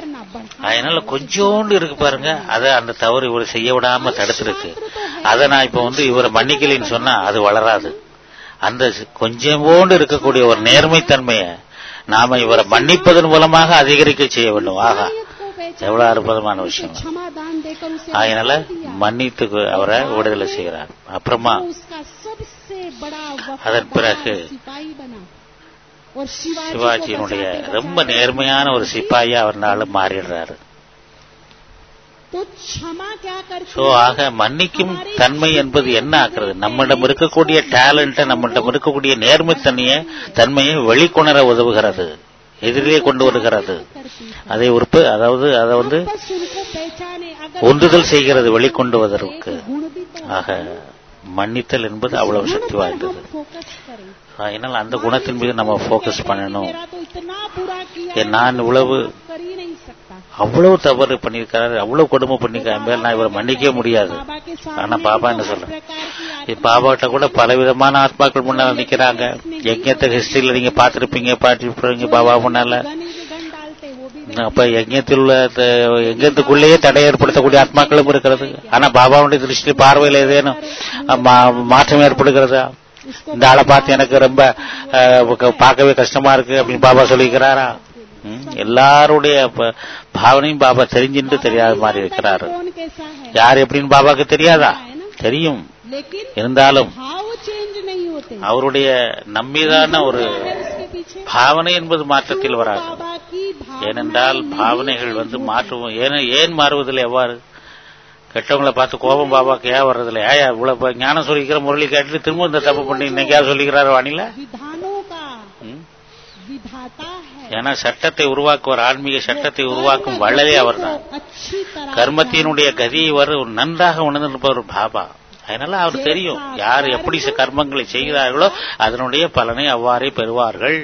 करना बढ़ाना அதனால கொஞ்சோண்டு இருக்கு பாருங்க அதை அந்த தவறு இவர் செய்ய விடாம தடுத்திருக்கு அதை நான் இப்ப வந்து இவரை மன்னிக்கலைன்னு சொன்னா அது வளராது அந்த கொஞ்சோண்டு இருக்கக்கூடிய ஒரு நேர்மைத்தன்மையை நாம இவரை மன்னிப்பதன் மூலமாக அதிகரிக்க செய்ய வேண்டும் ஆகா को पहचान எவ்வளவு அற்புதமான விஷயம் क्षमा दान देकर उसे அதனால बचा दिया। மன்னித்து அவரை விடுதலை செய்கிறார் அப்புறமா वो उसका सबसे बड़ा அதன் பிறகு वफादार सिपाही बना और शिवाजी को சிவாஜியினுடைய बचाते ரொம்ப बचाते நேர்மையான ஒரு சிப்பாயா அவர்னால மாறிடுறாரு तो क्षमा क्या करती சோ ஆக மன்னிக்கும் தன்மை என்பது என்ன ஆக்குறது நம்மிடம் இருக்கக்கூடிய டேலண்ட நம்மிடம் இருக்கக்கூடிய நேர்மைத்தன்மையை தன்மையை வெளிக்கொணர உதவுகிறது எதிரிலே கொண்டு வருகிறது करती है அதை உறுப்பு அதாவது அதை வந்து बस उनको पहचाने अगर உந்துதல் செய்கிறது வெளிக்கொண்டு வருவதற்கு एक गुण भी तो ஆக மன்னித்தல் என்பது அவ்வளவு சக்தி வாய்ந்தது फोकस करें அதனால் அந்த குணத்தின் மீது நம்ம ஃபோக்கஸ் பண்ணணும் मेरा तो इतना बुरा किया ஏன் நான் இவ்வளவு कर ही नहीं सकता அவ்வளவு தவறு பண்ணியிருக்காரு அவ்வளவு கொடுமை பண்ணிருக்காரு மேல நான் இவரை மன்னிக்கவே முடியாது बाबा के ஆனா सामने பாபா भी என்ன तो हर சொல்ற प्रकार की இது பாபாட்ட கூட பலவிதமான ஆத்மாக்கள் முன்னால நிக்கிறாங்க யஜ்ஞத்தை ஹிஸ்டரியில நீங்க பார்த்திருப்பீங்க பார்த்திருப்பீங்க பாபா முன்னால गन ही गन डालते वो भी அப்ப யஜ்ஞத்தில் உள்ள த- யஜ்ஞத்துக்குள்ளேயே தடை ஏற்படுத்தக்கூடிய ஆத்மாக்களும் இருக்கிறது ஆனா பாபாவுடைய திருஷ்டி பார்வையில் ஏதேனும் மா- மாற்றம் ஏற்படுகிறதா उसको இந்த ஆளை பார்த்து எனக்கு ரொம்ப அஹ், க- பார்க்கவே கஷ்டமா இருக்கு அப்படின்னு பாபா சொல்லிக்கிறாரா ம், எல்லாருடைய ப- பாவனையும் பாபா தெரிஞ்சுட்டு தெரியாத மாதிரி இருக்கிறாரு कौन कैसा है யார் எப்படின்னு பாபாக்கு தெரியாதா தெரியும் लेकिन இருந்தாலும் भाव चेंज नहीं होते அவருடைய நம்மீதான ஒரு है उसके पीछे பாவனை என்பது மாற்றத்தில் வராது बाबा की भावना ஏனென்றால் பாவனைகள் வந்து மாற்றுவோம் ஏன் ஏன் மாறுவதில்லை எவ்வாறு கெட்டவங்களை பார்த்து கோபம் பாபாக்கு ஏன் வர்றதில்லை ஏன் இவ்வளவு இப்ப ஞானம் சொல்லிக்கிற முரளி கேட்டுட்டு திரும்ப இந்த தப்பு பண்ணி இன்னைக்கா சொல்லிக்கிறாரு வாணில विधानों का ம்? विधाता है ஏன்னா சட்டத்தை உருவாக்குவார் ஆன்மீக சட்டத்தை உருவாக்கும் வள்ளலே அவர்தான் अच्छी तरह கர்மத்தினுடைய கதியை வர ஒரு நன்றாக உணர்ந்திருப்பவர் பாபா அதனால அவர் தெரியும் யார் எப்படி ச- கர்மங்களை செய்கிறார்களோ அதனுடைய பலனை அவ்வாறே பெறுவார்கள்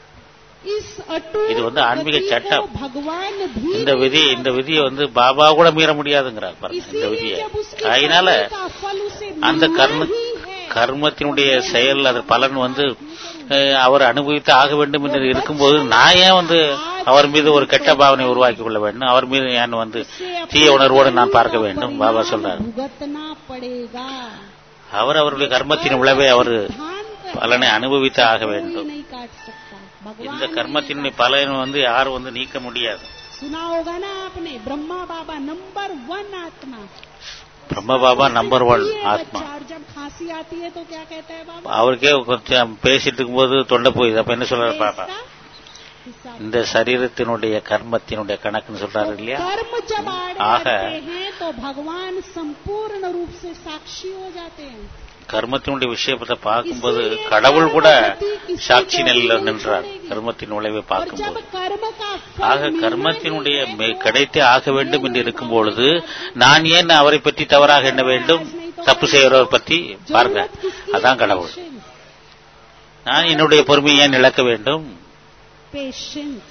इस अटूट இது வந்து ஆன்மீக गति को சட்டம். भगवान भी இந்த விதி இந்த விதியை வந்து பாபா கூட மீற முடியாதுங்கிறார் பாருங்க இந்த इसीलिए விதியை जब उसके அதனால कर्म का फल उसे அந்த मिलना கர்ம ही है கர்மத்தினுடைய செயல் அது பலன் வந்து அஹ், அவர் அனுபவித்து ஆக வேண்டும் என்று இருக்கும்போது நான் ஏன் வந்து அவர் மீது ஒரு கெட்ட பாவனை உருவாக்கி கொள்ள வேண்டும் அவர் மீது ஏன் வந்து தீய உணர்வோடு நான் பார்க்க வேண்டும் பாபா சொல்றார் भुगतना पड़ेगा அவர் அவருடைய கர்மத்தின் விளைவை அவர் धान कर பலனை அனுபவித்து ஆக कोई வேண்டும் नहीं काट सकता இந்த भगवान கர்மத்தினுடைய பலன் வந்து யாரும் வந்து நீக்க முடியாது सुना होगा ना आपने ब्रह्मा बाबा नंबर वन आत्मा பிரம்ம பாபா நம்பர் ஒன் ये ஆத்மா बच्चा और जब खांसी आती है तो क्या कहता है बाबा அவருக்கே கொஞ்சம் பேசிட்டு இருக்கும்போது தொண்டை போகுது அப்ப என்ன சொல்றாரு பாபா इसका हिसाब இந்த சரீரத்தினுடைய கர்மத்தினுடைய கணக்குன்னு சொல்றாரு இல்லையா कर्म जब आड़े आह। लगते हैं तो भगवान संपूर्ण रूप से साक्षी हो जाते हैं கர்மத்தினுடைய விஷயத்தை பார்க்கும்போது கடவுள் கூட சாட்சி நிலையில நின்றார் கர்மத்தின் விளைவை और பார்க்கும்போது जब कर्म का ஆக फल मिलना கர்மத்தினுடைய नहीं है, மே- கிடைத்தே ஆக வேண்டும் என்று இருக்கும் பொழுது நான் ஏன் அவரை பற்றி தவறாக எண்ண வேண்டும் தப்பு செய்கிறவர் பற்றி பாருங்க जरूरत किसकी அதான் கடவுள் Patience. நான் என்னுடைய பொறுமையை ஏன் இழக்க வேண்டும் पेशेंस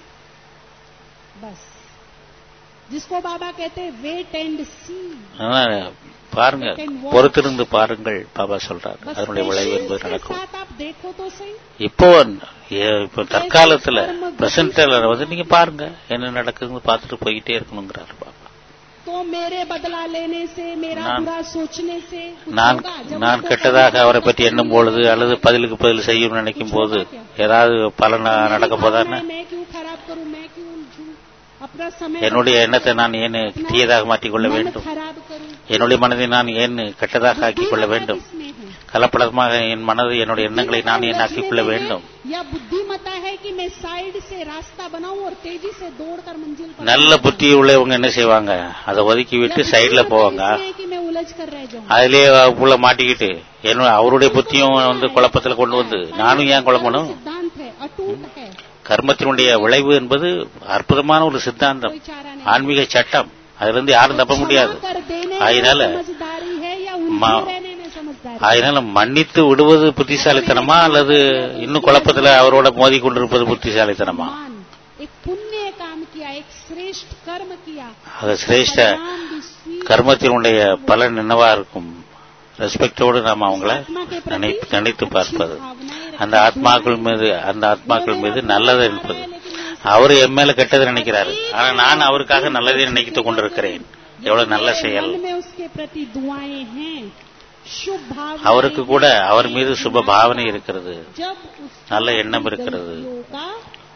बस जिसको बाबा कहते हैं वेट एंड सी அதனால பாருங்க பொறுத்திருந்து பாருங்கள் பாபா சொல்றார் बस அதனுடைய விளைவு पेशेंस என்பது के நடக்கும் साथ आप देखो तो सही இப்போ ஏ- இப்போ தற்காலத்துல பிரசன்ட்ல வந்து நீங்க பாருங்க என்ன நடக்குதுன்னு பார்த்துட்டு போய்கிட்டே இருக்கணுங்கிறாரு பாபா तो मेरे बदला लेने से मेरा நான்- बुरा सोचने से कुछ நான் होगा? जब நான் उसको கெட்டதாக करने அவரை का பற்றி कुछ எண்ணும் नहीं பொழுது होगा, அல்லது பதிலுக்கு பதில் செய்யும் நினைக்கும் போது ஏதாவது பலன் நடக்க போதானே मैं क्यों खराब करूं मैं क्यों उलझूं अपना समय என்னுடைய எண்ணத்தை நான் ஏன் தீயதாக மாற்றிக்கொள்ள मन வேண்டும் खराब करूं என்னுடைய மனதை நான் ஏன் கெட்டதாக ஆக்கிக் கொள்ள வேண்டும் किसमें है கலப்படமாக என் மனது என்னுடைய எண்ணங்களை நான் ஏன் ஆக்கிக் கொள்ள வேண்டும் या बुद्धिमता है कि मैं साइड से रास्ता बनाऊं और तेजी से दौड़कर मंजिल पर நல்ல புத்தி உள்ளவங்க என்ன செய்வாங்க அதை ஒதுக்கி விட்டு சைடுல போவாங்க इसलिए कि मैं उलझ कर रह जाऊं அதிலேயே உள்ள மாட்டிக்கிட்டு என்ன அவருடைய புத்தியும் வந்து குழப்பத்துல கொண்டு வந்து நானும் ஏன் குழம்பணும் सिद्धांत है अटूट है கர்மத்தினுடைய விளைவு என்பது அற்புதமான ஒரு சித்தாந்தம் कोई चारा नहीं ஆன்மீக சட்டம் அதுல இருந்து யாரும் தப்ப முடியாது क्षमा कर देने அதனால में समझदारी है या मा- उलझे रहने में समझदारी அதனால மன்னித்து விடுவது புத்திசாலித்தனமா அல்லது இன்னும் குழப்பத்துல அவரோட மோதி கொண்டிருப்பது புத்திசாலித்தனமா मान एक पुण्य काम किया एक श्रेष्ठ कर्म किया அது சிரேஷ்ட परिणाम भी स्वीकार கர்மத்தினுடைய பலன் என்னவா இருக்கும் ரெஸ்பெக்டோடு நாம் அவங்கள आत्मा के प्रति நினைத்து நினைத்து अच्छी பார்ப்பது भावनाएं அந்த ஆத்மாக்கள் மீது அந்த ஆத்மாக்கள் மீது நல்லது என்பது सकते அவரு என் மேல கெட்டது நினைக்கிறாரு ஆனா நான் அவருக்காக நல்லதே நினைத்துக் கொண்டிருக்கிறேன் எவ்வளவு நல்ல मेरे செயல் मन में उसके प्रति दुआएं हैं शुभ भाव அவருக்கு கூட அவர் மீது சுப பாவனை இருக்கிறது जब उस நல்ல எண்ணம் இருக்கிறது का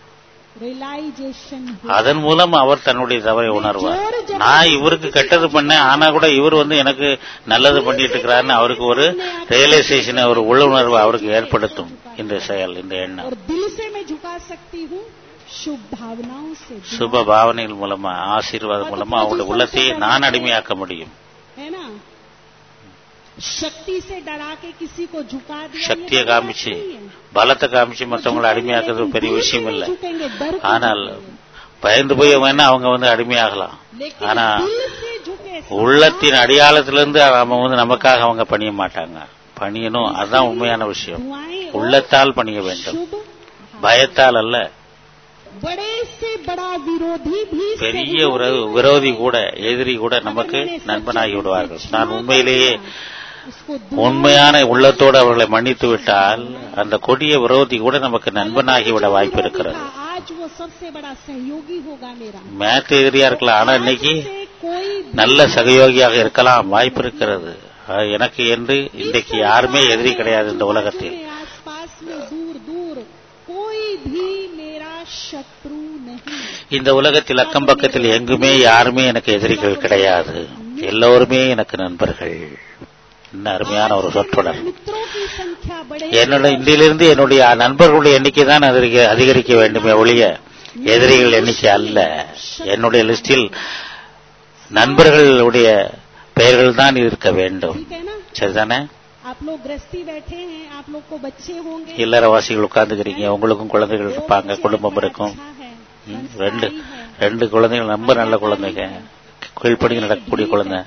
रियलाइजेशन அதன் மூலம் அவர் தன்னுடைய தவறை உணர்வார் நான் இவருக்கு கெட்டது பண்ணேன் ஆனா கூட இவர் வந்து எனக்கு நல்லது பண்ணிட்டு இருக்கிறாருன்னு அவருக்கு ஒரு ரியலைசேஷன் ஒரு உள்ளுணர்வு அவருக்கு ஏற்படுத்தும் இந்த செயல் இந்த எண்ணம் और दिल से मैं झुका सकती हूँ शुभ भावनाओं से दुआ சுப பாவனைகள் மூலமா ஆசீர்வாதம் மூலமா அவருடைய உள்ளத்தை நான் அடிமையாக்க முடியும் है ना शक्ति से डरा के किसी को झुका दिया ये சக்தியை बड़ी बात காமிச்சு नहीं है। பலத்தை காமிச்சு மற்றவங்களை அடிமையாக்குறது ஒரு பெரிய दिल से விஷயம் नहीं இல்லை झुकेंगे, डर के ஆனால் झुकेंगे। பயந்து போய் வேணா அவங்க வந்து அடிமையாகலாம் लेकिन ஆனா दिल से झुके உள்ளத்தின் அடியாளத்திலிருந்து அவங்க வந்து நமக்காக அவங்க பணிய மாட்டாங்க பணியணும் அதுதான் உண்மையான விஷயம் दुआएं और உள்ளத்தால் பணிய வேண்டும் शुभ பயத்தால் அல்ல बड़े से बड़ा विरोधी भी பெரிய सही ஒரு होगा। விரோதி கூட எதிரி கூட நமக்கு நண்பனாகி விடுவார்கள் நான் உண்மையிலேயே उसको உண்மையான உள்ளத்தோடு அவர்களை மன்னித்து விட்டால் அந்த கொடிய விரோதி கூட நமக்கு நண்பனாகி விட வாய்ப்பு இருக்கிறது आज वो सबसे बड़ा सहयोगी होगा मेरा மேற்கு எதிரியா இருக்கலாம் ஆனா இன்னைக்கு से कोई நல்ல சகயோகியாக இருக்கலாம் வாய்ப்பு இருக்கிறது அஹ் எனக்கு என்று இன்றைக்கு யாருமே எதிரி கிடையாது இந்த உலகத்தில் मेरे आसपास में दूर दूर कोई भी मेरा शत्रु नहीं இந்த உலகத்தில் அக்கம் பக்கத்தில் எங்குமே யாருமே எனக்கு எதிரிகள் கிடையாது எல்லோருமே எனக்கு நண்பர்கள் என்ன அருமையான ஒரு சொற்றொடர் मित्रों की संख्या बढ़े என்னோட இன்றிலிருந்து என்னுடைய நண்பர்களுடைய எண்ணிக்கை தான் அதிகரிக்க அதிகரிக்க வேண்டுமே ஒழிய எதிரிகள் எண்ணிக்கை அல்ல என்னுடைய லிஸ்டில் நண்பர்களுடைய பெயர்கள் தான் இருக்க வேண்டும் ठीक है ना சரிதானே आप लोग गृहस्थी बैठे हैं आप लोग को बच्चे होंगे இல்லறவாசிகள் உட்கார்ந்துக்கிறீங்க உங்களுக்கும் குழந்தைகள் இருப்பாங்க குடும்பம் இருக்கும் ம், ரெண்டு ரெண்டு குழந்தைகள் ரொம்ப நல்ல குழந்தைங்க கீழ்ப்படிங்க நடக்கக்கூடிய குழந்தை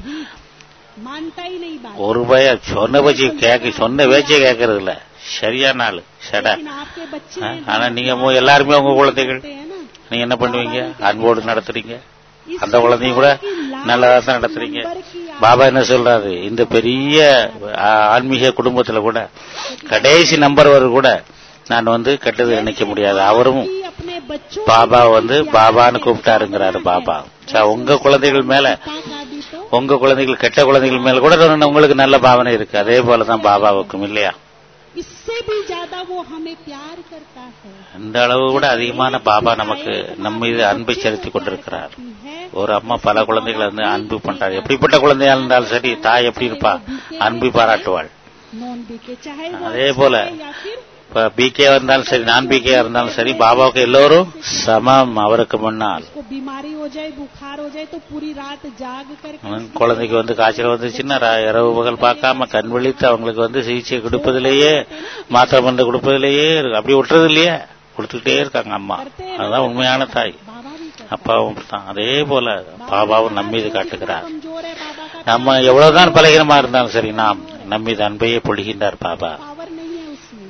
मानता ही नहीं बात ஒரு பய சொன்ன பேச்சு கேட்க சொன்ன பேச்சே கேட்கறது இல்ல சரியான ஆளு சடா लेकिन आपके बच्चे ஆ, हैं, ஆனா நீங்க மோ- எல்லாருமே உங்க குழந்தைகள் होते हैं ना நீங்க என்ன பண்ணுவீங்க அன்போடு நடத்துறீங்க அந்த குழந்தையும் கூட நல்லதா தான் நடத்துறீங்க பாபா என்ன சொல்றாரு இந்த பெரிய ஆ, ஆன்மீக குடும்பத்துல கூட கடைசி நம்பர் வரை கூட நான் வந்து கெட்டது நினைக்க முடியாது அவரும் कि अपने बच्चों பாபா வந்து பாபான்னு கூப்பிட்டாருங்கிறாரு பாபா சா, உங்க குழந்தைகள் மேல का भी तो உங்க குழந்தைகள் கெட்ட குழந்தைகள் மேல கூட ஒரு- உங்களுக்கு நல்ல பாவனை இருக்கு அதே போலதான் பாபாவுக்கும் இல்லையா इससे भी ज्यादा वो हमें प्यार करता है இந்த அளவு கூட அதிகமான பாபா நமக்கு நம்ம மீது அன்பை செலுத்தி கொண்டிருக்கிறார் है ஒரு அம்மா பல குழந்தைகளை வந்து அன்பு பண்றாரு எப்படிப்பட்ட குழந்தையா இருந்தாலும் சரி தாய் எப்படி இருப்பா அன்பு பாராட்டுவாள் नॉन बीके चाहे वो அதே अच्छा போல है या फिर இப்ப பிகே இருந்தாலும் சரி நான் பிகே இருந்தாலும் சரி பாபாவுக்கு எல்லோரும் சமம் அவருக்கு முன்னால் उसको बीमारी हो जाए बुखार हो जाए तो पूरी रात जाग करके ம், குழந்தைக்கு வந்து காய்ச்சல் வந்துச்சுன்னா ரா- இரவு பகல் பார்க்காம கண் விழித்து அவங்களுக்கு வந்து சிகிச்சை கொடுப்பதிலேயே மாத்திரை மருந்து கொடுப்பதிலேயே இருக்கு. அப்படி விட்டுறது இல்லையே கொடுத்துக்கிட்டே இருக்காங்க அம்மா அதுதான் உண்மையான தாய் बाबा भी करते அப்பாவும் தான் அதே போல பாபாவும் நம் மீது காட்டுகிறார் कमजोर है बाबा का நம்ம எவ்வளவுதான் பலகீனமா இருந்தாலும் சரி நாம் நம் மீது அன்பையே பொழிகின்றார் பாபா पावर नहीं है उसमें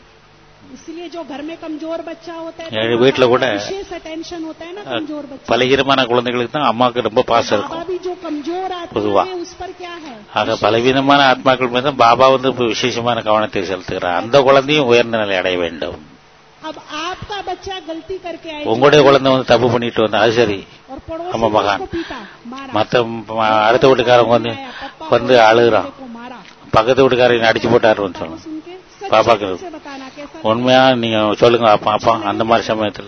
इसलिए जो घर में कमजोर बच्चा होता है ஏழு तो வீட்டுல கூட विशेष अटेंशन होता है ना कमजोर बच्चा பலகீனமான குழந்தைகளுக்கு தான் அம்மாவுக்கு ரொம்ப பாசம் बाबा இருக்கும் भी जो कमजोर आत्मा பொதுவா. है उस पर क्या है ஆக பலவீனமான ஆத்மாக்கள் மீது தான் பாபா வந்து இப்ப விசேஷமான கவனத்தை செலுத்துகிறார் அந்த குழந்தையும் உயர்ந்த நிலை அடைய வேண்டும் अब आपका बच्चा गलती करके आए உங்களுடைய குழந்தை வந்து தப்பு பண்ணிட்டு வந்தா அது சரி और पड़ोसी ஆமா, ने மகான். उसको पीटा मारा மத்த ம- அடுத்த வீட்டுக்காரங்க வந்து पप्पा வந்து को அழுகுறான் को मारा பக்கத்து வீட்டுக்காரங்க அடிச்சு போட்டாருன்னு சொல்லணும் सुन के सच பாப்பாக்கு से बताना कैसा உண்மையா நீங்க சொல்லுங்க அப்பா அப்பா அந்த மாதிரி சமயத்துல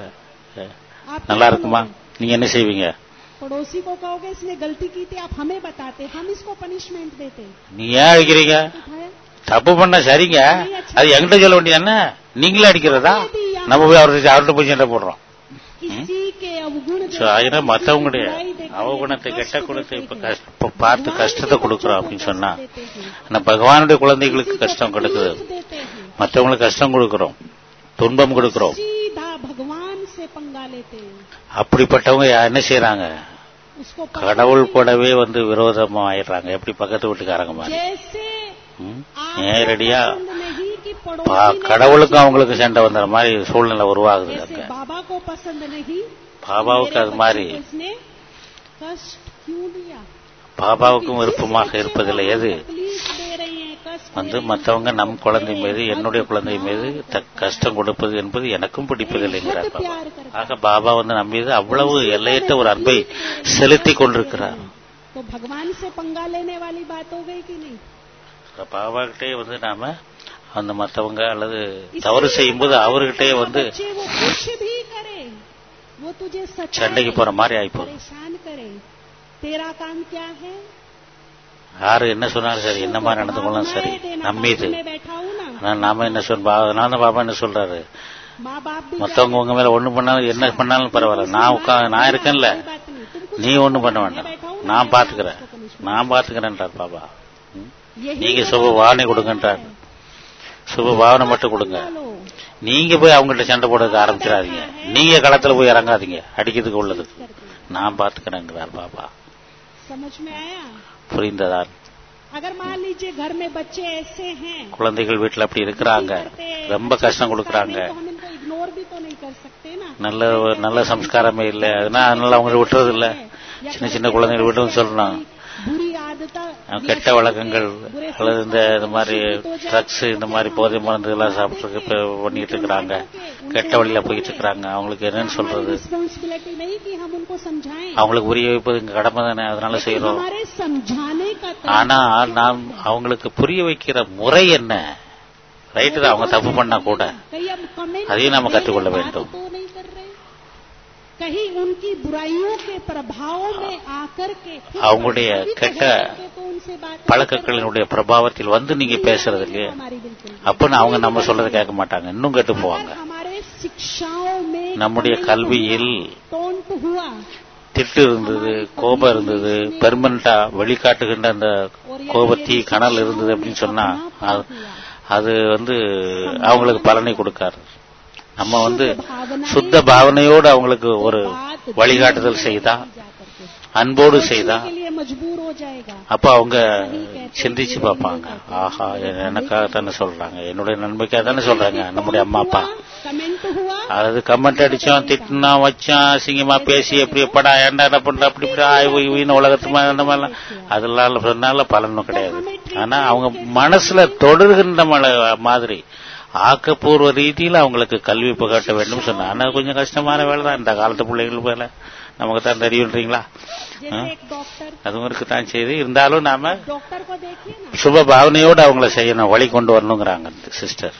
आप நல்லா क्या இருக்குமா बोलोगे? நீங்க என்ன செய்வீங்க पड़ोसी को कहोगे इसने गलती की थी आप हमें बताते हम इसको पनिशमेंट देते நீ ஏன் அடிக்கிறீங்க उठाया தப்பு பண்ண சரிங்க அது என்கிட்ட சொல்ல வேண்டியது என்ன நீங்களே அடிக்கிறதா நம்ம போய் அவர்கிட்ட அவர்கிட்ட போய் சண்டை போடுறோம் किसी के अवगुण சோ, அதனால மத்தவங்களுடைய அவகுணத்தை கெட்ட குணத்தை இப்ப கஷ்ட- இப்ப பார்த்து கஷ்டத்தை கொடுக்குறோம் அப்படின்னு சொன்னா ஆனா பகவானுடைய குழந்தைகளுக்கு கஷ்டம் கொடுக்குது देते हैं மற்றவங்களுக்கு கஷ்டம் கொடுக்கிறோம் துன்பம் கொடுக்கிறோம் सीधा भगवान से पंगा लेते हैं அப்படிப்பட்டவங்க யா- என்ன செய்யறாங்க उसको கடவுள் கூடவே வந்து விரோதமா ஆயிடுறாங்க எப்படி பக்கத்து வீட்டுக்காரங்க மாதிரி जैसे ம்? आपको நேரடியா पसंद नहीं कि பா- पड़ोसी ने கடவுளுக்கும் அவங்களுக்கு சண்டை வந்துற மாதிரி சூழ்நிலை உருவாகுது जैसे அங்க बाबा को पसंद नहीं பாபாவுக்கு मेरे அது மாதிரி बच्चे को इसने कष्ट क्यों दिया பாபாவுக்கும் जिस விருப்பமாக बच्चे को இருப்பதில்லை हम எது तकलीफ दे रहे हैं कष्ट வந்து மற்றவங்க நம் குழந்தை மீது என்னுடைய குழந்தை மீது த- கஷ்டம் கொடுப்பது என்பது எனக்கும் பிடிப்பதில்லைங்கிறார் பாபா प्यार करता ஆக பாபா வந்து நம் மீது அவ்வளவு எல்லையற்ற ஒரு அன்பை செலுத்தி கொண்டிருக்கிறார் तो भगवान से पंगा लेने वाली बात हो गई कि नहीं பாபாகிட்டே வந்து நாம அந்த மற்றவங்க அல்லது தவறு செய்யும்போது அவர்கிட்டயே வந்து बच्चे वो कुछ भी करे वो तुझे सताए, சண்டைக்கு போற மாதிரி ஆயிப்போம் परेशान करे तेरा काम क्या है யாரு என்ன சொன்னாலும் சரி என்ன மாதிரி நடந்துக்கொள்ளும் சரி भावनाएं देना। நம்ம இது पास में बैठा हूं ना ஆனா நாம என்ன சொல் நான் தான் பாபா என்ன சொல்றாரு माँ बाप भी மத்தவங்க உங்க மேல ஒண்ணு பண்ணாலும் என்ன பண்ணாலும் பரவாயில்ல நான் உட்கா நான் இருக்கேன்ல कोई बात नहीं तुम कुछ நீ ஒண்ணும் பண்ண வேண்டாம் நான் பாத்துக்கிறேன் நான் பாத்துக்கிறேன்றார் பாபா ம். यही நீங்க சுப வாணி கொடுங்கன்றார் சுப பாவனை மட்டும் கொடுங்க நீங்க போய் அவங்கள்ட்ட சண்டை போடுறதுக்கு ஆரம்பிச்சிடாதீங்க நீங்க களத்துல போய் இறங்காதீங்க அடிக்கிறதுக்கு உள்ளது நான் பாத்துக்கிறேங்கிறார் பாபா समझ में आया புரிந்ததால் अगर मान लीजिए घर में बच्चे ऐसे हैं குழந்தைகள் வீட்டுல அப்படி இருக்கிறாங்க ரொம்ப கஷ்டம் கொடுக்கறாங்க तो हम इनको इग्नोर भी तो नहीं कर सकते ना நல்ல நல்ல சம்ஸ்காரமே இல்லை அதனால அதனால அவங்க விட்டுறது இல்ல சின்ன சின்ன குழந்தைகள் விட்டு சொல்லணும் बुरी आदत கெட்ட வழக்கங்கள் அல்லது இந்த இந்த மாதிரி ட்ரக்ஸ் இந்த மாதிரி போதை மருந்து எல்லாம் சாப்பிட்டு இப்ப பண்ணிட்டு இருக்கிறாங்க கெட்ட வழியில போயிட்டு இருக்கிறாங்க அவங்களுக்கு என்னன்னு சொல்றது रिस्पॉन्सिबिलिटी नहीं कि हम उनको समझाएं அவங்களுக்கு புரிய வைப்பது எங்க கடமை தானே அதனால செய்யறோம் हमारे समझाने का ஆனா நாம் அவங்களுக்கு புரிய வைக்கிற முறை என்ன ரைட்டு தான் அவங்க தப்பு பண்ணா கூட कहीं हम कमेंट அதையும் நாம கற்றுக்கொள்ள வேண்டும் तो नहीं कर रहे कहीं उनकी बुराइयों के प्रभाव में आकर के खुद அவங்களுடைய प्रभावित கெட்ட होकर के तो उनसे बात பழக்கங்களினுடைய பிரபாவத்தில் வந்து நீங்க பேசுறது இல்லையே हमारी बिल्कुल அப்ப அவங்க நம்ம சொல்றதை கேட்க மாட்டாங்க இன்னும் கெட்டு போவாங்க अगर हमारे शिक्षाओं में நம்முடைய comment கல்வியில் टोंट हुआ திட்டு இருந்தது கோபம் இருந்தது பெர்மனண்டா வெளிக்காட்டுகின்ற அந்த கோபத்தி கனல் இருந்தது அப்படின்னு சொன்னா அது- அது வந்து அவங்களுக்கு பலனை கொடுக்காது நம்ம வந்து சுத்த பாவனையோடு அவங்களுக்கு ஒரு வழிகாட்டுதல் செய்தா அன்போடு செய்தா के लिए मजबूर हो जाएगा அப்ப அவங்க சிந்திச்சு பார்ப்பாங்க ஆஹா எனக்காக தானே சொல்றாங்க என்னுடைய நன்மைக்காக தானே சொல்றாங்க நம்முடைய அம்மா அப்பா कमेंट हुआ அதாவது கமெண்ட் அடிச்சோம் திட்டினா வச்சான் அசிங்கமா பேசி எப்படி எப்படா ஏன்டா என்ன பண்ற அப்படி இப்படி ஆய் போய் வீண் உலகத்து மாதிரி அந்த மாதிரிலாம் அதெல்லாம் சொன்னால பலனும் கிடையாது ஆனா அவங்க மனசுல தொடர்கின்ற மல- மாதிரி ஆக்கப்பூர்வ ரீதியில அவங்களுக்கு கல்வி புகட்ட வேண்டும் சொன்னா ஆனா கொஞ்சம் கஷ்டமான வேலை தான் இந்த காலத்து பிள்ளைகள் போல நமக்கு தான் தெரியுன்றீங்களா जैसे एक डॉक्टर அதுவும் இருக்குதான் செய்து இருந்தாலும் நாம डॉक्टर को देखिए ना சுப பாவனையோடு அவங்கள செய்யணும் வழி கொண்டு வரணுங்கிறாங்க சிஸ்டர்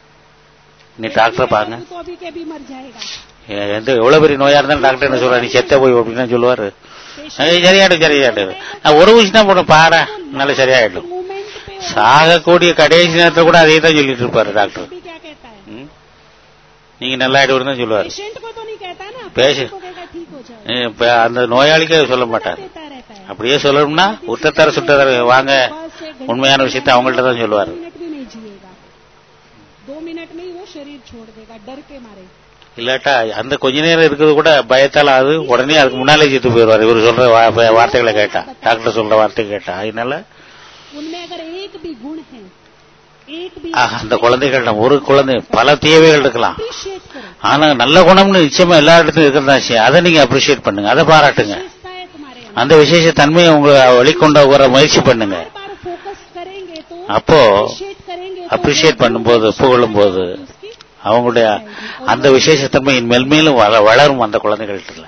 நீ டாக்டரை பாருங்க तो अभी के भी मर जाएगा எ- எந்த எவ்வளவு பெரிய நோயா இருந்தாலும் டாக்டர் என்ன சொல்றாரு நீ செத்த போய் அப்படின்னு சொல்லுவாரு ஏய், சரியாயிடும் சரியாயிடும் நான் ஒரு விஷயம் தான் போட பாரு நல்ல சரியாயிடும் मूवमेंट पे சாகக்கூடிய கடைசி நேரத்துல கூட அதே தான் சொல்லிட்டு இருப்பாரு டாக்டர் भी क्या कहता है ம்? நீங்க நல்லா ஆயிடுவோம் தான் சொல்லுவாரு पेशेंट को तो नहीं कहता ना Patient- को कहता ठीक हो जाए ஏ, இப்ப அந்த நோயாளிக்கு அதை சொல்ல மாட்டார் देता रहता है அப்படியே சொல்லணும்னா உத்தத்தர சுத்தத்தர வாங்க बस एक घंटे உண்மையான விஷயத்தை அவங்கள்ட்ட தான் சொல்லுவாரு मिनट भी नहीं जिएगा दो मिनट में ही वो शरीर छोड़ देगा डर के मारे இல்லாட்டா அந்த கொஞ்ச நேரம் இருக்கிறது கூட பயத்தால அது உடனே அதுக்கு முன்னாலே செத்து போயிடுவார் இவர் சொல்ற வா- வார்த்தைகளை கேட்டா டாக்டர் சொல்ற வார்த்தை கேட்டா அதனால उनमें अगर एक भी गुण है एक भी ஆஹ், அந்த குழந்தைகள் ஒரு குழந்தை பல தேவைகள் இருக்கலாம் अप्रिशिएट करो ஆனா நல்ல குணம்னு நிச்சயமா எல்லா இடத்துலயும் இருக்கிறதா செய்யும் அதை நீங்க அப்ரிஷியேட் பண்ணுங்க அதை பாராட்டுங்க विशेषता है तुम्हारे अंदर அந்த விசேஷ தன்மையை உங்க வெளிக்கொண்டு வர முயற்சி பண்ணுங்க बार बार फोकस करेंगे तो அப்போ अप्रिशिएट करेंगे तो அப்ரிஷியேட் பண்ணும்போது புகழும் போது उसकी அவங்களுடைய அந்த விசேஷத்தன்மை மேல்மேலும் வள- வளரும் அந்த குழந்தைகள்ட்ட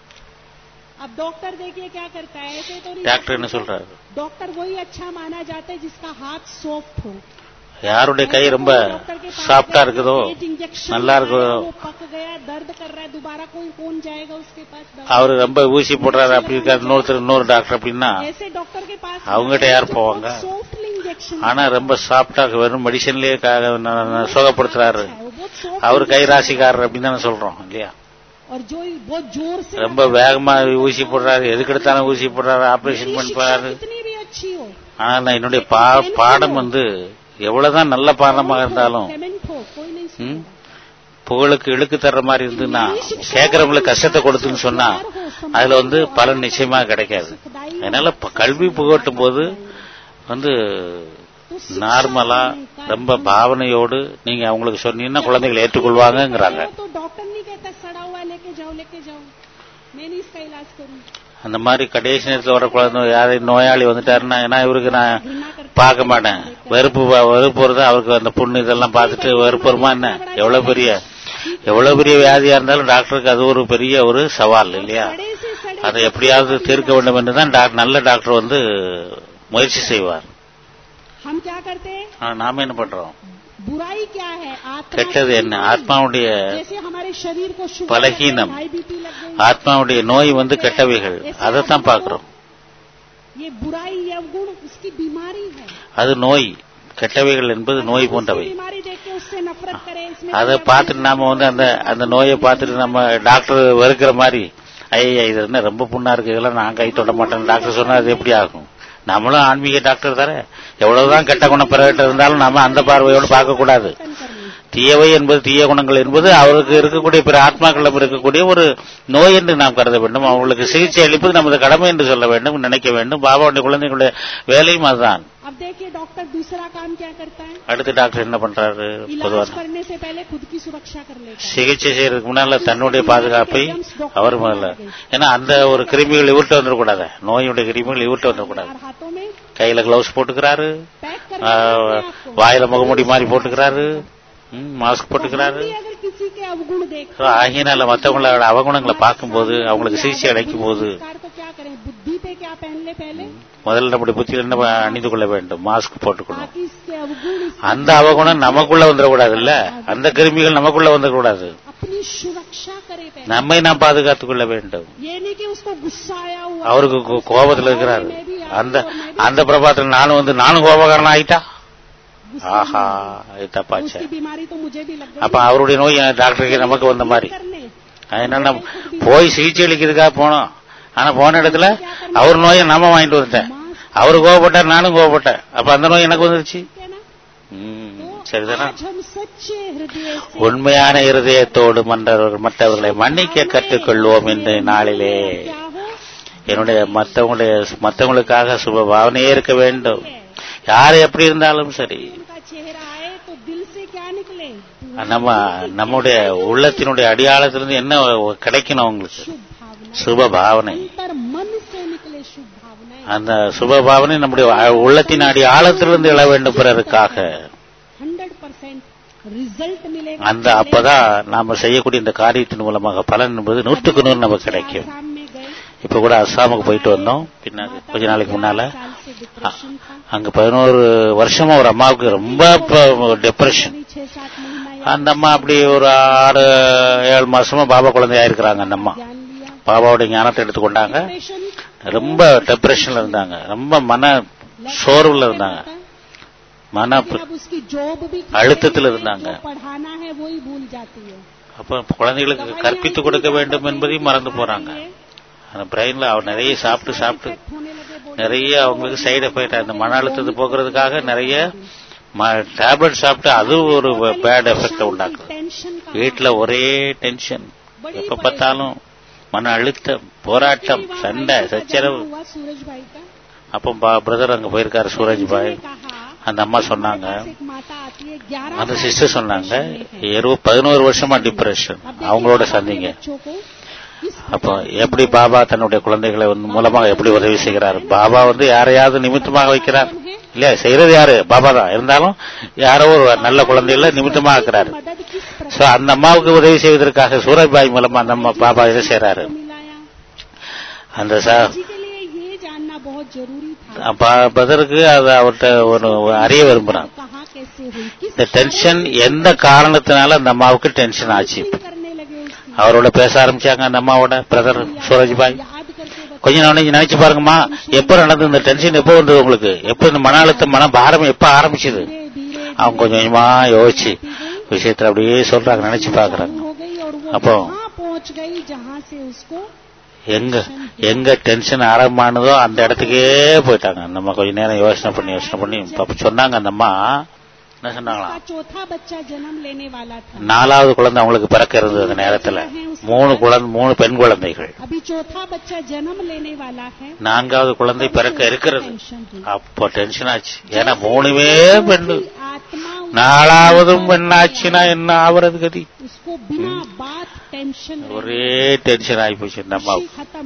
अब डॉक्टर देखिए क्या करता है ऐसे तो नहीं டாக்டர் என்ன சொல்றாரு डॉक्टर वही अच्छा माना जाता है जिसका हाथ सॉफ्ट हो யாருடைய கை ரொம்ப சாஃப்டா இருக்குதோ நல்லா இருக்குதோ वो पक गया दर्द कर रहा है दोबारा कोई कौन जाएगा उसके पास दवा? அவரு ரொம்ப ஊசி போடுறாரு அப்படி இருக்காரு இன்னொருத்தர் இன்னொரு டாக்டர் அப்படின்னா ऐसे डॉक्टर के पास அவங்ககிட்ட யார் போவாங்க सॉफ्टली इंजेक्शन ஆனா ரொம்ப சாஃப்டா வெறும் மெடிசன்லயே க- ந- ந- சுகப்படுத்துறாரு है वो बहुत सॉफ्ट அவர் கை ராசிக்காரர் அப்படின்னு தானே சொல்றோம் இல்லையா और जो बहुत जोर से ரொம்ப வேகமா ஊசி போடுறாரு எதுக்கு எடுத்தாலும் ஊசி போடுறாரு ஆபரேஷன் मेरी பண்ணுறாரு शिक्षा कितनी भी अच्छी हो ஆனா நான் என்னுடைய பா- பாடம் வந்து எவ்வளவுதான் நல்ல பாடமாக இருந்தாலும் पेमेंट हो कोई नहीं सुनेगा புகழுக்கு இழுக்கு தர்ற மாதிரி இருந்துன்னா கேட்கறவங்களுக்கு கஷ்டத்தை கொடுத்துன்னு சொன்னா அதுல வந்து பலன் நிச்சயமா கிடைக்காது அதனால ப- கல்வி புகட்டும் போது வந்து நார்மலா ரொம்ப பாவனையோடு நீங்க அவங்களுக்கு சொன்னீங்கன்னா குழந்தைகள் ஏற்றுக்கொள்வாங்கங்கிறாங்க वो तो डॉक्टर नहीं कहता सड़ा हुआ लेके जाओ लेके जाओ मैं नहीं इसका इलाज करूं அந்த மாதிரி கடைசி நேரத்தில் வர குழந்தை யாரையும் நோயாளி வந்துட்டாருன்னா ஏன்னா இவருக்கு நான் घृणा करते பார்க்க மாட்டேன் வெறுப்பு வ- வெறுப்பு வருது அவருக்கு அந்த புண்ணு இதெல்லாம் பார்த்துட்டு வெறுப்பு வருமா என்ன எவ்வளவு பெரிய எவ்வளவு பெரிய வியாதியா இருந்தாலும் டாக்டருக்கு அது ஒரு பெரிய ஒரு சவால் இல்லையா सड़े से सड़े அதை எப்படியாவது தீர்க்க வேண்டும் என்று தான் டாக்- நல்ல டாக்டர் வந்து முயற்சி செய்வார் हम क्या करते हैं ஆனா நாம என்ன பண்றோம் बुराई क्या है आत्मा கெட்டது की என்ன बीमारी। ஆத்மாவுடைய जैसे हमारे शरीर को शुगर பலகீனம். हाई बीपी लग गई ஆத்மாவுடைய நோய் வந்து கெட்டவைகள் அதைத்தான் பார்க்கிறோம் ये बुराई या गुण उसकी बीमारी है அது நோய் கெட்டவைகள் என்பது நோய் उसकी போன்றவை बीमारी देख के उससे नफरत करें इसमें அதை क्या பார்த்துட்டு நாம வந்து அந்த அந்த நோயை பார்த்துட்டு நம்ம டாக்டர் வெறுக்கிற மாதிரி ஐயா இது என்ன ரொம்ப புண்ணா இருக்கு இதெல்லாம் நான் கை தொட மாட்டேன் டாக்டர் சொன்னா அது எப்படி ஆகும் நம்மளும் ஆன்மீக டாக்டர் தானே எவ்வளவுதான் கெட்ட குணம் பிறகிட்ட இருந்தாலும் நாம அந்த பார்வையோடு பார்க்க கூடாது चिंतन करनी தீயவை என்பது தீய குணங்கள் என்பது அவருக்கு இருக்கக்கூடிய பிற ஆத்மாக்களிடம் இருக்கக்கூடிய ஒரு நோய் என்று நாம் கருத வேண்டும் அவங்களுக்கு சிகிச்சை அளிப்பது நமது கடமை என்று சொல்ல வேண்டும் நினைக்க வேண்டும் பாபாவுடைய குழந்தைகளுடைய வேலையும் அதுதான் अब देखिए डॉक्टर दूसरा काम क्या करता है அடுத்து டாக்டர் என்ன பண்றாரு इलाज பொதுவாக करने से पहले खुद की सुरक्षा कर लेता है சிகிச்சை செய்யறதுக்கு முன்னால தன்னுடைய பாதுகாப்பை அவர் முதல்ல ஏன்னா அந்த ஒரு கிருமிகள் இவர்கிட்ட வந்துடக்கூடாது நோயுடைய கிருமிகள் இவர்கிட்ட வந்துடக்கூடாது और हाथों में கையில கிளவுஸ் போட்டுக்கிறாரு पैक कर ஆ, अपने आप को। வாயில முகமூடி மாதிரி போட்டுக்கிறாரு மாஸ்க் तो போட்டுக்கிறாரு हम भी अगर किसी के अवगुण देख So, ஆகையினால மற்றவங்களோட அவகுணங்களை பார்க்கும்போது அவங்களுக்கு சிகிச்சை அளிக்கும் போது संस्कार तो क्या करें बुद्धि पे क्या पहन ले पहले முதல்ல நம்முடைய புத்தியில் என்ன அணிந்து கொள்ள வேண்டும் மாஸ்க் போட்டுக்கணும் ताकि इसके अवगुण इसके அந்த அவகுணம் நமக்குள்ள வந்துடக்கூடாது இல்ல அந்த கிருமிகள் நமக்குள்ள வந்துடக்கூடாது अपनी सुरक्षा करे पहले நம்மை நாம் பாதுகாத்துக் கொள்ள வேண்டும் ये नहीं कि उसको गुस्सा आया हुआ அவருக்கு கோ- கோபத்துல இருக்கிறாரு मैं भी அந்த और मैं भी அந்த பிரபாத்தில் நானும் வந்து நானும் கோபக்காரன் ஆயிட்டா गुस्सा ஆஹா में இது தப்பாச்சே उसकी बीमारी तो मुझे भी लग गई அப்ப அவருடைய நோய் டாக்டருக்கு நமக்கு வந்த மாதிரி करने அதனால நம்ம போய் சிகிச்சை அளிக்கிறதுக்காக போனோம் ஆனா போன இடத்துல அவர் நோயை நாம வாங்கிட்டு வந்துட்டேன் அவரு கோவப்பட்டார் நானும் கோவப்பட்டேன் அப்ப அந்த நோய் எனக்கு வந்துருச்சு ठीक है ना ம், तो சரிதானா आज हम सच्चे हृदय से உண்மையான இருதயத்தோடு மன்றவர்கள் மற்றவர்களை மன்னிக்க கற்றுக்கொள்வோம் இந்த நாளிலே क्या हो என்னுடைய மற்றவங்களுடைய மற்றவங்களுக்காக சுப பாவனையே இருக்க வேண்டும் யார் எப்படி இருந்தாலும் சரி उनका चेहरा आए तो दिल से क्या निकले நம்ம நம்முடைய உள்ளத்தினுடைய அடியாளத்திலிருந்து என்ன கிடைக்கணும் அவங்களுக்கு शुभ भावना சுப பாவனை अंतर मन से निकले शुभ भावनाएं அந்த சுப பாவனை நம்முடைய உள்ளத்தின் அடி ஆழத்திலிருந்து எழ வேண்டும் பிறருக்காக हंड्रेड परसेंट रिजल्ट मिलेगा அந்த அப்பதான் நாம செய்யக்கூடிய இந்த காரியத்தின் மூலமாக பலன் என்பது நூற்றுக்கு நூறு நமக்கு கிடைக்கும் आसाम में गए இப்ப கூட அஸ்ஸாமுக்கு போயிட்டு வந்தோம் பின்னாடி கொஞ்ச நாளைக்கு முன்னால साल से डिप्रेशन था அங்க பதினோரு வருஷமா ஒரு அம்மாவுக்கு ரொம்ப டிப்ரெஷன் करीब छह सात महीना அந்த அம்மா அப்படி ஒரு ஆறு ஏழு மாசமா பாபா குழந்தையா இருக்கிறாங்க அந்த அம்மா ज्ञान लिया பாபாவுடைய ஞானத்தை எடுத்துக்கொண்டாங்க डिप्रेशन ரொம்ப டிப்ரெஷன்ல இருந்தாங்க ரொம்ப மன சோர்வுல இருந்தாங்க மன लेकिन अब उसकी जॉब भी அழுத்தத்தில் இருந்தாங்க. जो पढ़ाना है वही भूल जाती है அப்ப குழந்தைகளுக்கு கற்பித்து கொடுக்க வேண்டும் என்பதையும் மறந்து போறாங்க அந்த பிரெயின்ல அவர் நிறைய சாப்பிட்டு சாப்பிட்டு Effect होने लगे body நிறைய அவங்களுக்கு சைடு எஃபெக்ட் அந்த மன அழுத்தத்தை போக்குறதுக்காக நிறைய டேப்லெட் சாப்பிட்டு அது ஒரு பேட் எஃபெக்ட் உண்டாக்குது टेंशन का வீட்டுல ஒரே டென்ஷன் எப்ப பார்த்தாலும் மன அழுத்தம் போராட்டம் சண்டை சச்சரவு हुआ सूरज भाई का அப்போ பிரதர் அங்க போயிருக்காரு சூரஜ் பாய் ने कहा அந்த அம்மா சொன்னாங்க एक माता आती है ग्यारह அந்த சிஸ்டர் சொன்னாங்க இருபது பதினோரு வருஷமா டிப்ரெஷன் அவங்களோட சந்திங்க बच्चों को इस அப்போ எப்படி பாபா தன்னுடைய குழந்தைகளை வந்து மூலமாக எப்படி உதவி செய்கிறார் பாபா வந்து யாரையாவது நிமித்தமாக வைக்கிறார் இல்ல செய்யறது யாரு பாபா தான் இருந்தாலும் யாரோ ஒரு நல்ல குழந்தைகளை நிமித்தமாக இருக்கிறார் मदद किस प्रकार சோ அந்த அம்மாவுக்கு உதவி செய்வதற்காக சூரஜ் பாய் மூலமா அந்த அம்மா பாபா இதை செய்யறாரு मिलाया அந்த ச- जी के लिए ये जानना बहुत जरूरी था ப- பதருக்கு அது அவர்கிட்ட ஒரு அறிய விரும்புறான் कहाँ कैसे हुई किस இந்த டென்ஷன் எந்த காரணத்தினால அந்த அம்மாவுக்கு டென்ஷன் ஆச்சு फीलिंग करने लगे उसकी அவரோட பேச ஆரம்பிச்சாங்க அந்த அம்மாவோட பிரதர் சூரஜ் பாய் याद करके बता கொஞ்ச நாள் நீங்க நினைச்சு பாருங்கம்மா எப்ப நடந்தது இந்த டென்ஷன் எப்ப வந்தது உங்களுக்கு எப்ப இந்த மன அழுத்தம் மன பாரம் எப்ப ஆரம்பிச்சது धीरे धीरे அவங்க கொஞ்சம் கொஞ்சமா யோசிச்சு விஷயத்துல அப்படியே சொல்றாங்க நினைச்சு பாக்குறாங்க हो गई और वो அப்போ वहाँ पहुँच गई जहाँ से उसको எங்க எங்க டென்ஷன் ஆரம்பமானதோ அந்த இடத்துக்கே போயிட்டாங்க நம்ம கொஞ்ச நேரம் யோசனை பண்ணி யோசனை பண்ணி அப்ப சொன்னாங்க அந்த அம்மா என்ன சொன்னாங்களாம் उसका चौथा बच्चा जन्म लेने वाला था நாலாவது குழந்தை அவங்களுக்கு பிறக்க இருந்தது அந்த நேரத்துல மூணு குழந்தை மூணு பெண் குழந்தைகள் अभी चौथा बच्चा जन्म लेने वाला है நான்காவது குழந்தை பிறக்க இருக்கிறது टेंशन हुई அப்போ டென்ஷன் ஆச்சு ஏன்னா மூணுமே பெண்ணு आत्मा நாலாவதும் பெண்ணாச்சுன்னா என்ன ஆவறது கதி उसको बिना बात टेंशन ஒரே டென்ஷன் ஆகி போச்சு இந்த खुशी அம்மாவுக்கு खत्म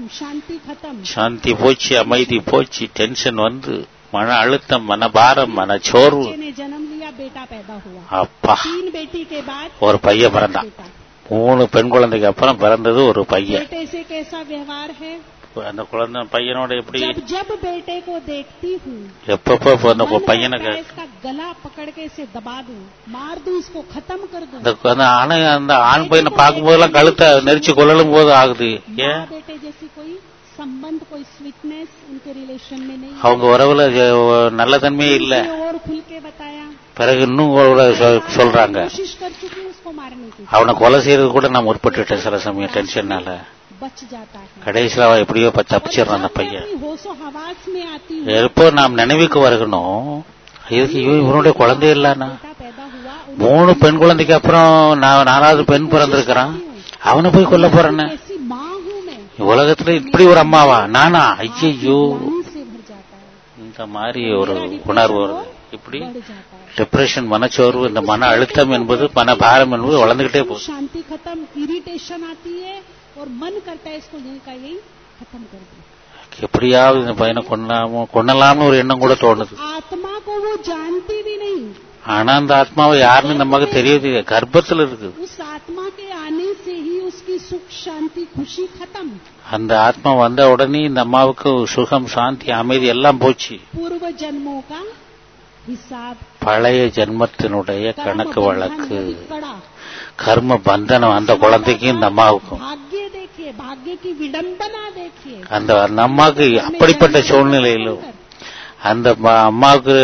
शांति खत्म சாந்தி போச்சு அமைதி போச்சு டென்ஷன் வந்து மன அழுத்தம் மனபாரம் மனச்சோர்வு बच्चे ने जन्म लिया बेटा पैदा हुआ அப்பா तीन बेटी के बाद ஒரு பையன் பிறந்தான் बेटा மூணு பெண் குழந்தைக்கு அப்புறம் பிறந்தது ஒரு பையன் बेटे से कैसा व्यवहार है அந்த குழந்தை பையனோட எப்படி जब जब बेटे को देखती हूँ எப்பப்போ இப்போ அந்த मन பையனுக்கு करता है इसका गला पकड़ के इसे दबा दूं मार दूं इसको खत्म कर दूं அந்த அந்த ஆணை அந்த ஆண் பையனை பார்க்கும்போதெல்லாம் கழுத்தை நெரிச்சு கொள்ளலும் போது ஆகுது ஏன் माँ बेटे जैसी कोई संबंध कोई स्वीटनेस उनके रिलेशन में नहीं அவங்க உறவுல அஹ், நல்ல தன்மையே இல்ல है और खुल के बताया பிறகு இன்னும் ஒரு சொ- சொல்றாங்க कोशिश कर चुकी हूँ उसको मारने की அவனை கொலை செய்யறது கூட நான் முற்பட்டுட்டேன் சில சமயம் டென்ஷன்னால बच जाता है கடைசியில அவன் எப்படியோ ப- और தப்பிச்சிடுறான் அந்த जब मैं பையன் अपनी होशो हवास में आती हूँ எப்போ நாம் நினைவுக்கு வருகணும் இதுக்கு இவன் இவனுடைய குழந்தை இல்லனா बेटा पैदा हुआ மூணு பெண் குழந்தைக்கு அப்புறம் நான் நாலாவது பெண் பிறந்திருக்கிறான் அவனை போய் கொல்ல போறேன்னு ऐसी माँ हूँ मैं உலகத்துல இப்படி ஒரு அம்மாவா நானா ஐயோ ग्लानि से भर जाता है இந்த மாதிரி ஒரு உணர்வு வருது இப்படி बढ़ जाता है டிப்ரெஷன் மனச்சோர்வு இந்த மன அழுத்தம் என்பது மனபாரம் என்பது வளர்ந்துகிட்டே போகுது शांति खत्म इरिटेशन आती है और मन करता है इसको यही का यही खत्म कर दो எப்படியாவது இந்த பையனை கொல்லாம கொன்னலாம்னு ஒரு எண்ணம் கூட தோணுது आत्मा को वो जानती भी नहीं ஆனா அந்த ஆத்மாவை யாருன்னு நமக்கு தெரியுது கர்ப்பத்துல இருக்குது उस आत्मा के आने से ही उसकी सुख शांति खुशी खत्म அந்த ஆத்மா வந்த உடனே இந்த அம்மாவுக்கு சுகம் சாந்தி அமைதி எல்லாம் போச்சு पूर्व जन्मों का हिसाब பழைய ஜென்மத்தினுடைய कर्म கணக்கு बंधन வழக்கு वही कड़ा கர்ம பந்தனம் அந்த குழந்தைக்கும் இந்த அம்மாவுக்கும் भाग्य देखिए भाग्य की विडंबना देखिए அந்த அந்த அம்மாவுக்கு அப்படிப்பட்ட சூழ்நிலையிலும் அந்த ம- அம்மாவுக்கு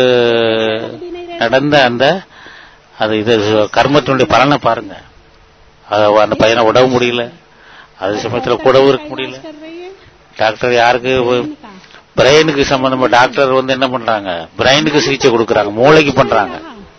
நடந்த அந்த அது இது கர்மத்தினுடைய பலனை பாருங்க அது அந்த பையனை உடவு முடியல அது சமயத்துல கூடவும் இருக்க முடியல कर रही है டாக்டர் யாருக்கு इनका பிரெயினுக்கு சம்பந்தமா டாக்டர் வந்து என்ன பண்றாங்க பிரெயினுக்கு சிகிச்சை கொடுக்கறாங்க மூளைக்கு பண்றாங்க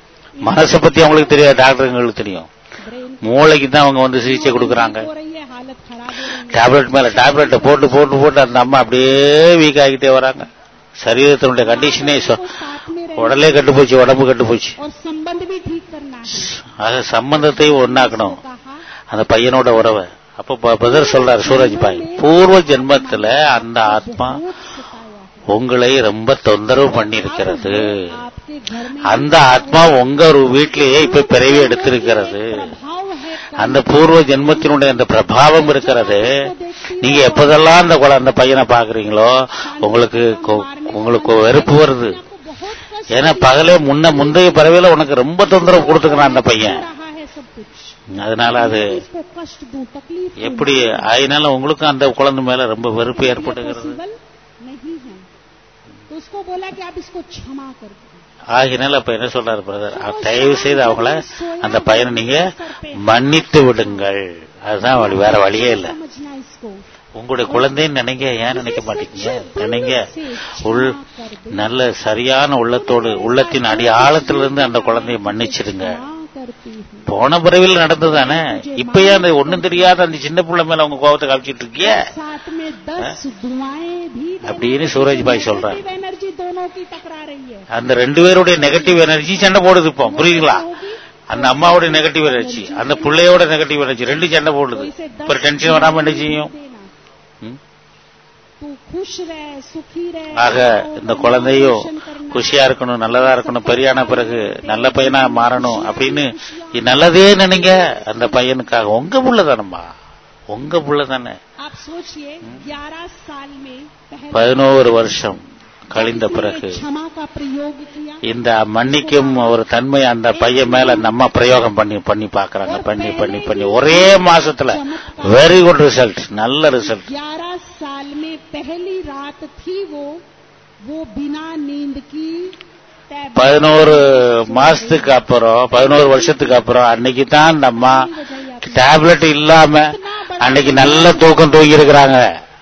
மனசை பத்தி அவங்களுக்கு தெரியாது டாக்டருங்களுக்கு தெரியும் ब्रेन மூளைக்கு தான் அவங்க வந்து சிகிச்சை கொடுக்கறாங்க हो रही है हालत खराब हो रही है டேப்லெட் மேல டேப்லெட்டை போட்டு போட்டு போட்டு அந்த அம்மா அப்படியே வீக் ஆகிட்டே வராங்க சரீரத்தினுடைய கண்டிஷனே சொ- को साथ में रह உடலே கெட்டு போச்சு உடம்பு கெட்டு போச்சு और संबंध भी ठीक करना है அது சம்பந்தத்தையும் ஒன்னாக்கணும் कहा அந்த பையனோட உறவை அப்ப ப- பதர் சொல்றாரு சூரஜ் பாய் பூர்வ ஜென்மத்துல அந்த ஆத்மா बहुत सताया है உங்களை ரொம்ப தொந்தரவு பண்ணி இருக்கிறது आपके घर में அந்த ஆத்மா உங்க ஒரு வீட்டிலேயே இப்ப பிறவி எடுத்திருக்கிறது प्रभाव है அந்த பூர்வ ஜென்மத்தினுடைய அந்த பிரபாவம் இருக்கிறது நீங்க எப்போதெல்லாம் அந்த குழந்தை அந்த பையனை பாக்குறீங்களோ உங்களுக்கு கொ- உங்களுக்கு வெறுப்பு வருது आपको बहुत कष्ट ஏன்னா பகலே முன்ன முந்தைய பிறவில உனக்கு ரொம்ப தொந்தரவு கொடுத்துக்கிறான் அந்த हो பையன் रहा है सब कुछ அதனால அது इसको कष्ट दूं तकलीफ दूं, எப்படி அதனால உங்களுக்கும் அந்த குழந்தை மேல ரொம்ப வெறுப்பு ये ஏற்பட்டுகிறது possible नहीं है तो उसको बोला कि आप इसको क्षमा कर दो ஆகினால அப்ப என்ன சொல்றாரு பிரதர் தயவு செய்து அவங்கள அந்த பையனை நீங்க மன்னித்து விடுங்கள் அதுதான் வழி வேற வழியே இல்ல समझना इसको உங்களுடைய குழந்தைன்னு நினைங்க ஏன் நினைக்க மாட்டேங்க நினைங்க உள் நல்ல சரியான உள்ளத்தோடு உள்ளத்தின் அடி ஆழத்திலிருந்து அந்த குழந்தையை மன்னிச்சிடுங்க क्षमा करती हूँ போன பிறவில நடந்ததானே இப்ப ஏன் அந்த ஒண்ணும் தெரியாத அந்த சின்ன பிள்ளை மேல உங்க கோபத்தை காமிச்சிட்டு இருக்கிய साथ में दस दुआएं भी அப்படின்னு சூரஜ் பாய் சொல்றாரு एनर्जी दोनों की टकरा रही है அந்த ரெண்டு பேருடைய நெகட்டிவ் எனர்ஜி சண்டை போடுது இப்போ புரியுதுங்களா அந்த அம்மாவோட நெகட்டிவ் எனர்ஜி அந்த பிள்ளையோட நெகட்டிவ் எனர்ஜி ரெண்டு சண்டை போடுது இப்ப டென்ஷன் வராம என்ன செய்யும் देना ம்? तू खुश रह सुखी रह ஆக இந்த குழந்தையும் குஷியா இருக்கணும் நல்லதா இருக்கணும் பெரியான பிறகு நல்ல பையனா மாறணும் அப்படின்னு இது நல்லதே நினைங்க அந்த பையனுக்காக உங்க புள்ள தானம்மா உங்க புள்ள தானே आप सोचिए ग्यारह साल में पहले பதினோரு வருஷம் கழிந்த பிறகு क्षमा का प्रयोग किया இந்த மன்னிக்கும் ஒரு தன்மை அந்த பையன் மேல அந்த அம்மா பிரயோகம் பண்ணி பண்ணி பாக்குறாங்க பண்ணி பண்ணி பண்ணி ஒரே மாசத்துல வெரி குட் ரிசல்ட் நல்ல ரிசல்ட் ग्यारह साल में पहली रात थी वो वो बिना नींद की tablet பதினோரு மாசத்துக்கு அப்புறம் பதினோரு வருஷத்துக்கு அப்புறம் அன்னைக்கு தான் அந்த அம்மா டேப்லெட் இல்லாம அன்னைக்கு நல்ல தூக்கம் தூங்கி இருக்கிறாங்க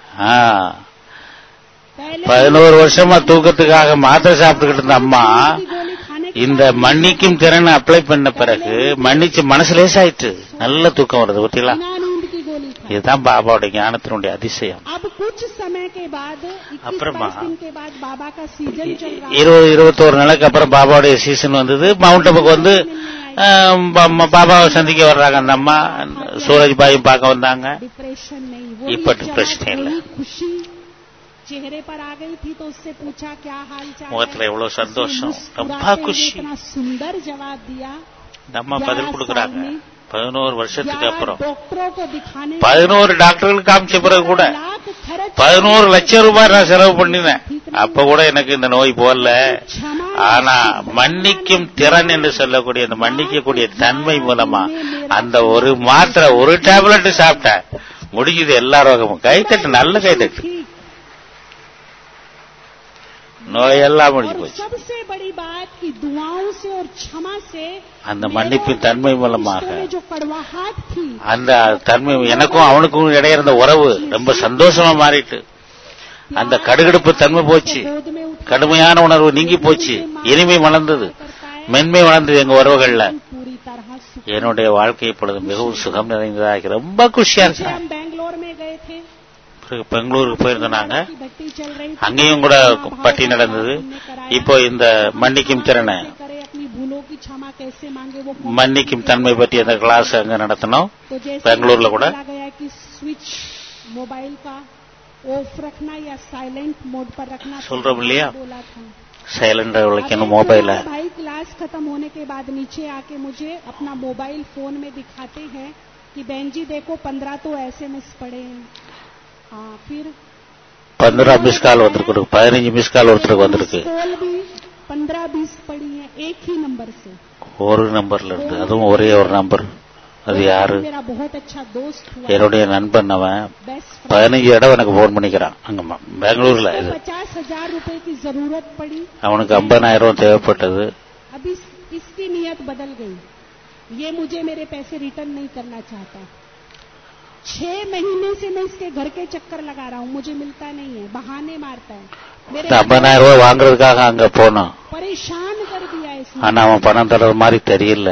पहले பதினோரு வருஷமா தூக்கத்துக்காக மாத்திரை சாப்பிட்டுக்கிட்டு இருந்த அம்மா की गोली खाने के இந்த மன்னிக்கும் திறனை அப்ளை பண்ண பிறகு மன்னிச்சு மனசு லேசாயிட்டு நல்ல தூக்கம் வருது பத்திங்களா बिना नींद की गोली खाई இதுதான் பாபாவோட ஞானத்தினுடைய அதிசயம் अब कुछ समय के बाद इक्कीस அப்புறமா? बाईस दिन के बाद बाबा का सीजन चल रहा இருபது இருபத்தோரு நாளைக்கு அப்புறம் பாபாவுடைய சீசன் வந்தது மவுண்ட் அப்புக்கு வந்து ஆஹ் பா- ம- பாபாவை சந்திக்க வர்றாங்க அந்த அம்மா சூரஜ் பாயும் பார்க்க வந்தாங்க डिप्रेशन नहीं ये वो पर डिप्रेशन नहीं वही है। खुशी चेहरे पर आ गई थी तो उससे पूछा क्या हाल चाल முகத்துல எவ்வளவு उसने சந்தோஷம் ரொம்ப मुस्कुराते हुए குஷி इतना सुंदर जवाब दिया இந்த அம்மா பதில் கொடுக்கறாங்க பதினோரு வருஷத்துக்கு ग्यारह அப்புறம் डॉक्टरों को दिखाने பதினோரு டாக்டர்களுக்கு காமிச்ச பிறகு கூட लाख खर्च பதினோரு லட்சம் ரூபாய் நான் செலவு பண்ணினேன் அப்ப கூட எனக்கு இந்த நோய் போகல क्षमा ஆனா மன்னிக்கும் திறன் என்று சொல்லக்கூடிய அந்த மன்னிக்கக்கூடிய தன்மை மூலமா அந்த ஒரு மாத்திரை ஒரு டேப்லெட் சாப்பிட்டேன் முடிஞ்சது எல்லா ரோகமும் கைத்தட்டு நல்ல கைத்தட்டு ठीक நோயெல்லாம் முடிஞ்சு और போச்சு सबसे बड़ी बात कि दुआओं से और क्षमा से அந்த मेरे மன்னிப்பின் और தன்மை उनके மூலமாக रिश्तों में जो कड़वाहट थी அந்த தன்மை எனக்கும் அவனுக்கும் இடையே இருந்த உறவு ரொம்ப சந்தோஷமா மாறிட்டு அந்த கடுகடுப்பு தன்மை போச்சு गोद में उठा கடுமையான உணர்வு நீங்கி போச்சு இனிமை வளர்ந்தது மென்மை வளர்ந்தது எங்க உறவுகள்ல पूरी तरह सुख என்னுடைய வாழ்க்கை இப்பொழுது மிகவும் சுகம் நிறைந்ததாக ரொம்ப குஷியா पीछे இருக்கேன் हम बैंगलोर में गए थे பிறகு பெங்களூருக்கு போயிருந்தோம் நாங்க की भट्टी चल रही थी அங்கேயும் கூட பட்டி நடந்தது இப்போ இந்த மன்னிக்கும் திறனை कैसे करे अपनी भूलों की क्षमा कैसे मांगे वो कौन- மன்னிக்கும் தன்மை பற்றி அந்த கிளாஸ் அங்க நடத்தினோம் तो जैसे बेंगलुरु கூட बोला गया कि स्विच मोबाइल का ऑफ रखना या साइलेंट मोड पर रखना சொல்றோம் இல்லையா? बोला था சைலண்ட் अब வைக்கணும் एक மொபைல और भाई क्लास खत्म होने के बाद नीचे आके मुझे अपना मोबाइल फोन में दिखाते हैं कि बहन जी देखो पंद्रह तो एसएमएस पड़े हैं हाँ फिर பதினோரா மிஸ் கால் வந்திருக்கு பதினஞ்சு மிஸ் கால் ஒருத்தருக்கு வந்திருக்கு कॉल भी पंद्रह बीस पड़ी है एक ही नंबर से ஒரு நம்பர்ல இருந்து அதுவும் ஒரே ஒரு நம்பர் அது யாரு मेरा बहुत अच्छा दोस्त हुआ என்னுடைய நண்பன் அவன் बेस्ट பதினஞ்சு தடவை எனக்கு போன் பண்ணிக்கிறான் அங்க ம- பெங்களூர்ல இது पचास हजार रुपए की जरूरत पड़ी அவனுக்கு ஐம்பதாயிரம் ரூபாய் தேவைப்பட்டது अब इस, इसकी नीयत बदल गई ये मुझे मेरे पैसे रिटर्न नहीं करना चाहता छह महीने से मैं इसके घर के चक्कर लगा रहा हूँ मुझे मिलता नहीं है बहाने मारता है मेरे இந்த ஐம்பதாயிரம் ரூபாய் வாங்குறதுக்காக அங்க போனோம் परेशान कर दिया इसने ஆனா அவன் பணம் தர்றது மாதிரி தெரியல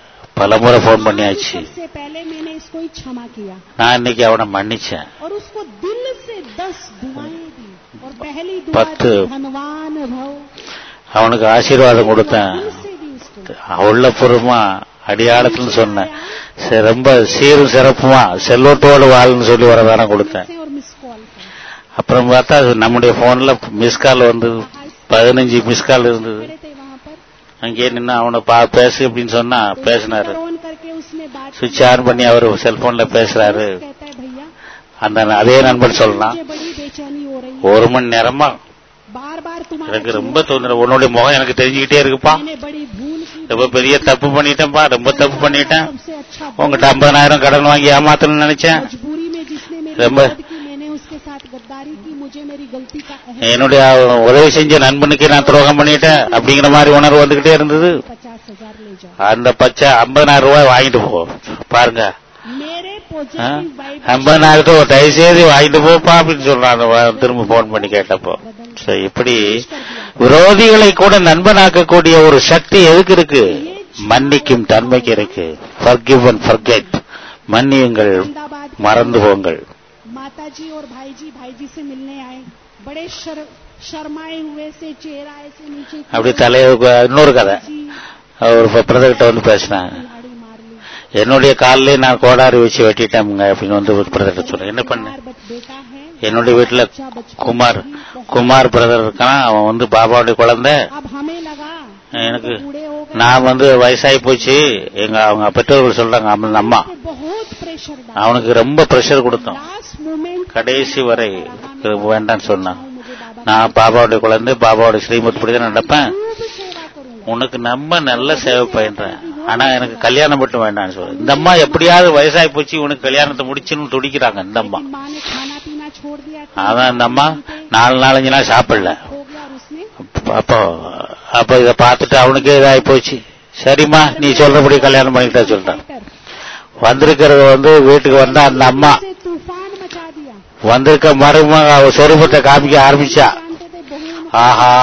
பல முறை போன் பண்ணியாச்சு सबसे पहले मैंने इसको ही क्षमा किया நான் இன்னைக்கு அவனை மன்னிச்சேன் और उसको दिल से दस दुआएं दी और पहली दुआ पत्त। थी, धनवान भव அவனுக்கு ஆசீர்வாதம் கொடுத்தேன் दिल से दी उसको உள்ளபூர்வமா அடியாளத்துல சொன்னேன் சரி, ரொம்ப சீரும் சிறப்புமா செல்வத்தோடு வாழ்னு சொல்லி ஒரு தானம் கொடுத்தேன் से और मिस कॉल का அப்புறம் பார்த்தா அது நம்முடைய போன்ல மிஸ் கால் வந்தது பதினஞ்சு மிஸ் கால் இருந்தது खड़े थे वहां पर அங்கேயே நின்று அவனை பா பேசு அப்படின்னு சொன்னா பேசினாரு ऑन करके उसने बात சுவிட்ச் ஆன் பண்ணி அவர் செல்போன்ல பேசுறாரு कहता है भैया அந்த அதே நண்பர் சொல்லலாம் मुझे बड़ी बेचैनी हो रही है ஒரு மணி நேரமா बार बार तुम्हारा எனக்கு ரொம்ப தொந்தரவு உன்னுடைய முகம் எனக்கு தெரிஞ்சுக்கிட்டே இருக்குப்பா मैंने बड़ी भूल की ரொம்ப பெரிய தப்பு பண்ணிட்டேன்ப்பா ரொம்ப தப்பு பண்ணிட்டேன் सबसे अच्छा உங்ககிட்ட ஐம்பதாயிரம் கடன் வாங்கி ஏமாத்தணும்னு நினைச்சேன் मजबूरी में जिसने मेरी ரொம்ப- मदद की मैंने उसके साथ गद्दारी की मुझे मेरी गलती का अहसास என்னுடைய உதவி செஞ்ச நண்பனுக்கு நான் துரோகம் பண்ணிட்டேன் அப்படிங்கிற மாதிரி உணர்வு வந்துகிட்டே இருந்தது पचास हजार ले जाओ அந்த பச்சை ஐம்பதாயிரம் ரூபாய் வாங்கிட்டு போ பாருங்க मेरे ஆ? पॉजिटिव वाइब ஐம்பதாயிரத்தை ஒரு தயவு செய்து வாங்கிட்டு போப்பா அப்படின்னு சொல்றான் அந்த வ- திரும்ப போன் பண்ணி கேட்டப்போ So, இப்படி விரோதிகளை கூட நண்பனாக்கக்கூடிய ஒரு சக்தி எதுக்கு இருக்கு மன்னிக்கும் தன்மைக்கு இருக்கு forgive and forget மன்னியுங்கள் अहमदाबाद के மறந்து போங்கள் माता जी और भाई जी भाई जी से मिलने आए बड़े शर, शर्माए हुए से चेहरा ऐसे नीचे किया। அப்படி தலைய இன்னொரு கதை जी ஒரு பிரதர் கிட்ட வந்து பேசினேன் कुल्हाड़ी मार ली என்னுடைய காலிலே நான் கோடாரி வச்சு வெட்டிட்டேங்க அப்படின்னு வந்து ஒரு பிரதர் சொன்னேன் என்ன பண்ண कुमार बच- बेटा है என்னுடைய வீட்டுல बच्चा बचपन குமார் से ही बहुत- குமார் பிரதர் இருக்கான் அவன் வந்து பாபாவுடைய குழந்தை अब हमें लगा எனக்கு बूढ़े हो गए நான் வந்து வயசாகி போச்சு எங்க அவங்க பெற்றோர்கள் சொல்றாங்க அவன் அம்மா तो बहुत प्रेशर डाला அவனுக்கு ரொம்ப பிரஷர் கொடுத்தோம் लास्ट मोमेंट கடைசி வரை இது வேண்டாம்னு சொன்னான் मुझे बाबा நான் பாபாவுடைய குழந்தை பாபாவுடைய ஸ்ரீமத் படி தான் நடப்பேன் खूब सेवा करूंगा உனக்கு நம்ம நல்ல சேவை பயின்றேன் ஆனா எனக்கு கல்யாணம் மட்டும் வேண்டாம்னு சொல்றேன் இந்த அம்மா எப்படியாவது வயசாகி போச்சு உனக்கு கல்யாணத்தை முடிச்சுன்னு துடிக்கிறாங்க இந்த அம்மா लेकिन माँ ने खाना पीना छोड़ दिया था அதான் இந்த அம்மா நாலு நாலஞ்சு நாள் சாப்பிடல हो गया और उसने அப்போ அப்ப இத பார்த்துட்டு அவனுக்கே இதாகி போச்சு சரிம்மா நீ சொல்றபடி கல்யாணம் பண்ணிக்கிட்டா சொல்லிட்டான் लेटर வந்திருக்கிறது வந்து வீட்டுக்கு வந்தா அந்த அம்மா से तूफान मचा दिया வந்திருக்க மருமக அவ சொரூபத்தை காமிக்க ஆரம்பிச்சா जानते थे बहू ஆஹா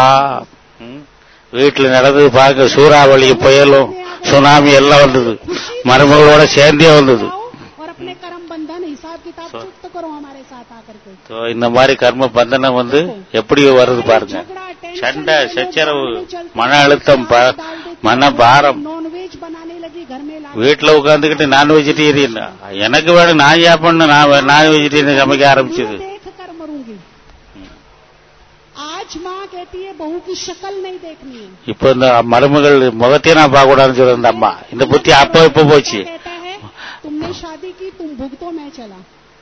ம், வீட்டுல நடந்தது பார்க்க சூறாவளி புயலும் சுனாமி எல்லாம் வந்தது மருமகளோட சேர்ந்தே வந்தது आओ और अपने कर्म बंधन हिसाब किताब चुक्त करो हमारे साथ आकर के So, இந்த மாதிரி கர்ம பந்தனம் வந்து எப்படி வருது பாருங்க झगड़ा टेंशन சண்டை ये लोग சச்சரவு बाद में चलते மன அழுத்தம் ப- மன பாரம் नॉन वेज बनाने लगे வீட்டுல உட்காந்துக்கிட்டு நான் வெஜிடேரியன் எனக்கு வேணும் நான் ஏன் பண்ண நான் நான் வெஜிடேரியன் சமைக்க ஆரம்பிச்சது मैं देख कर मरूंगी आज माँ कहती है बहू की शक्ल नहीं देखनी है இப்ப இந்த மருமகள் முகத்தையும் நான் பார்க்க கூடாதுன்னு சொல்ற இந்த அம்மா இந்த புத்தி அப்போ இப்ப போச்சு कहता है तुमने शादी की तुम भुगतो मैं चला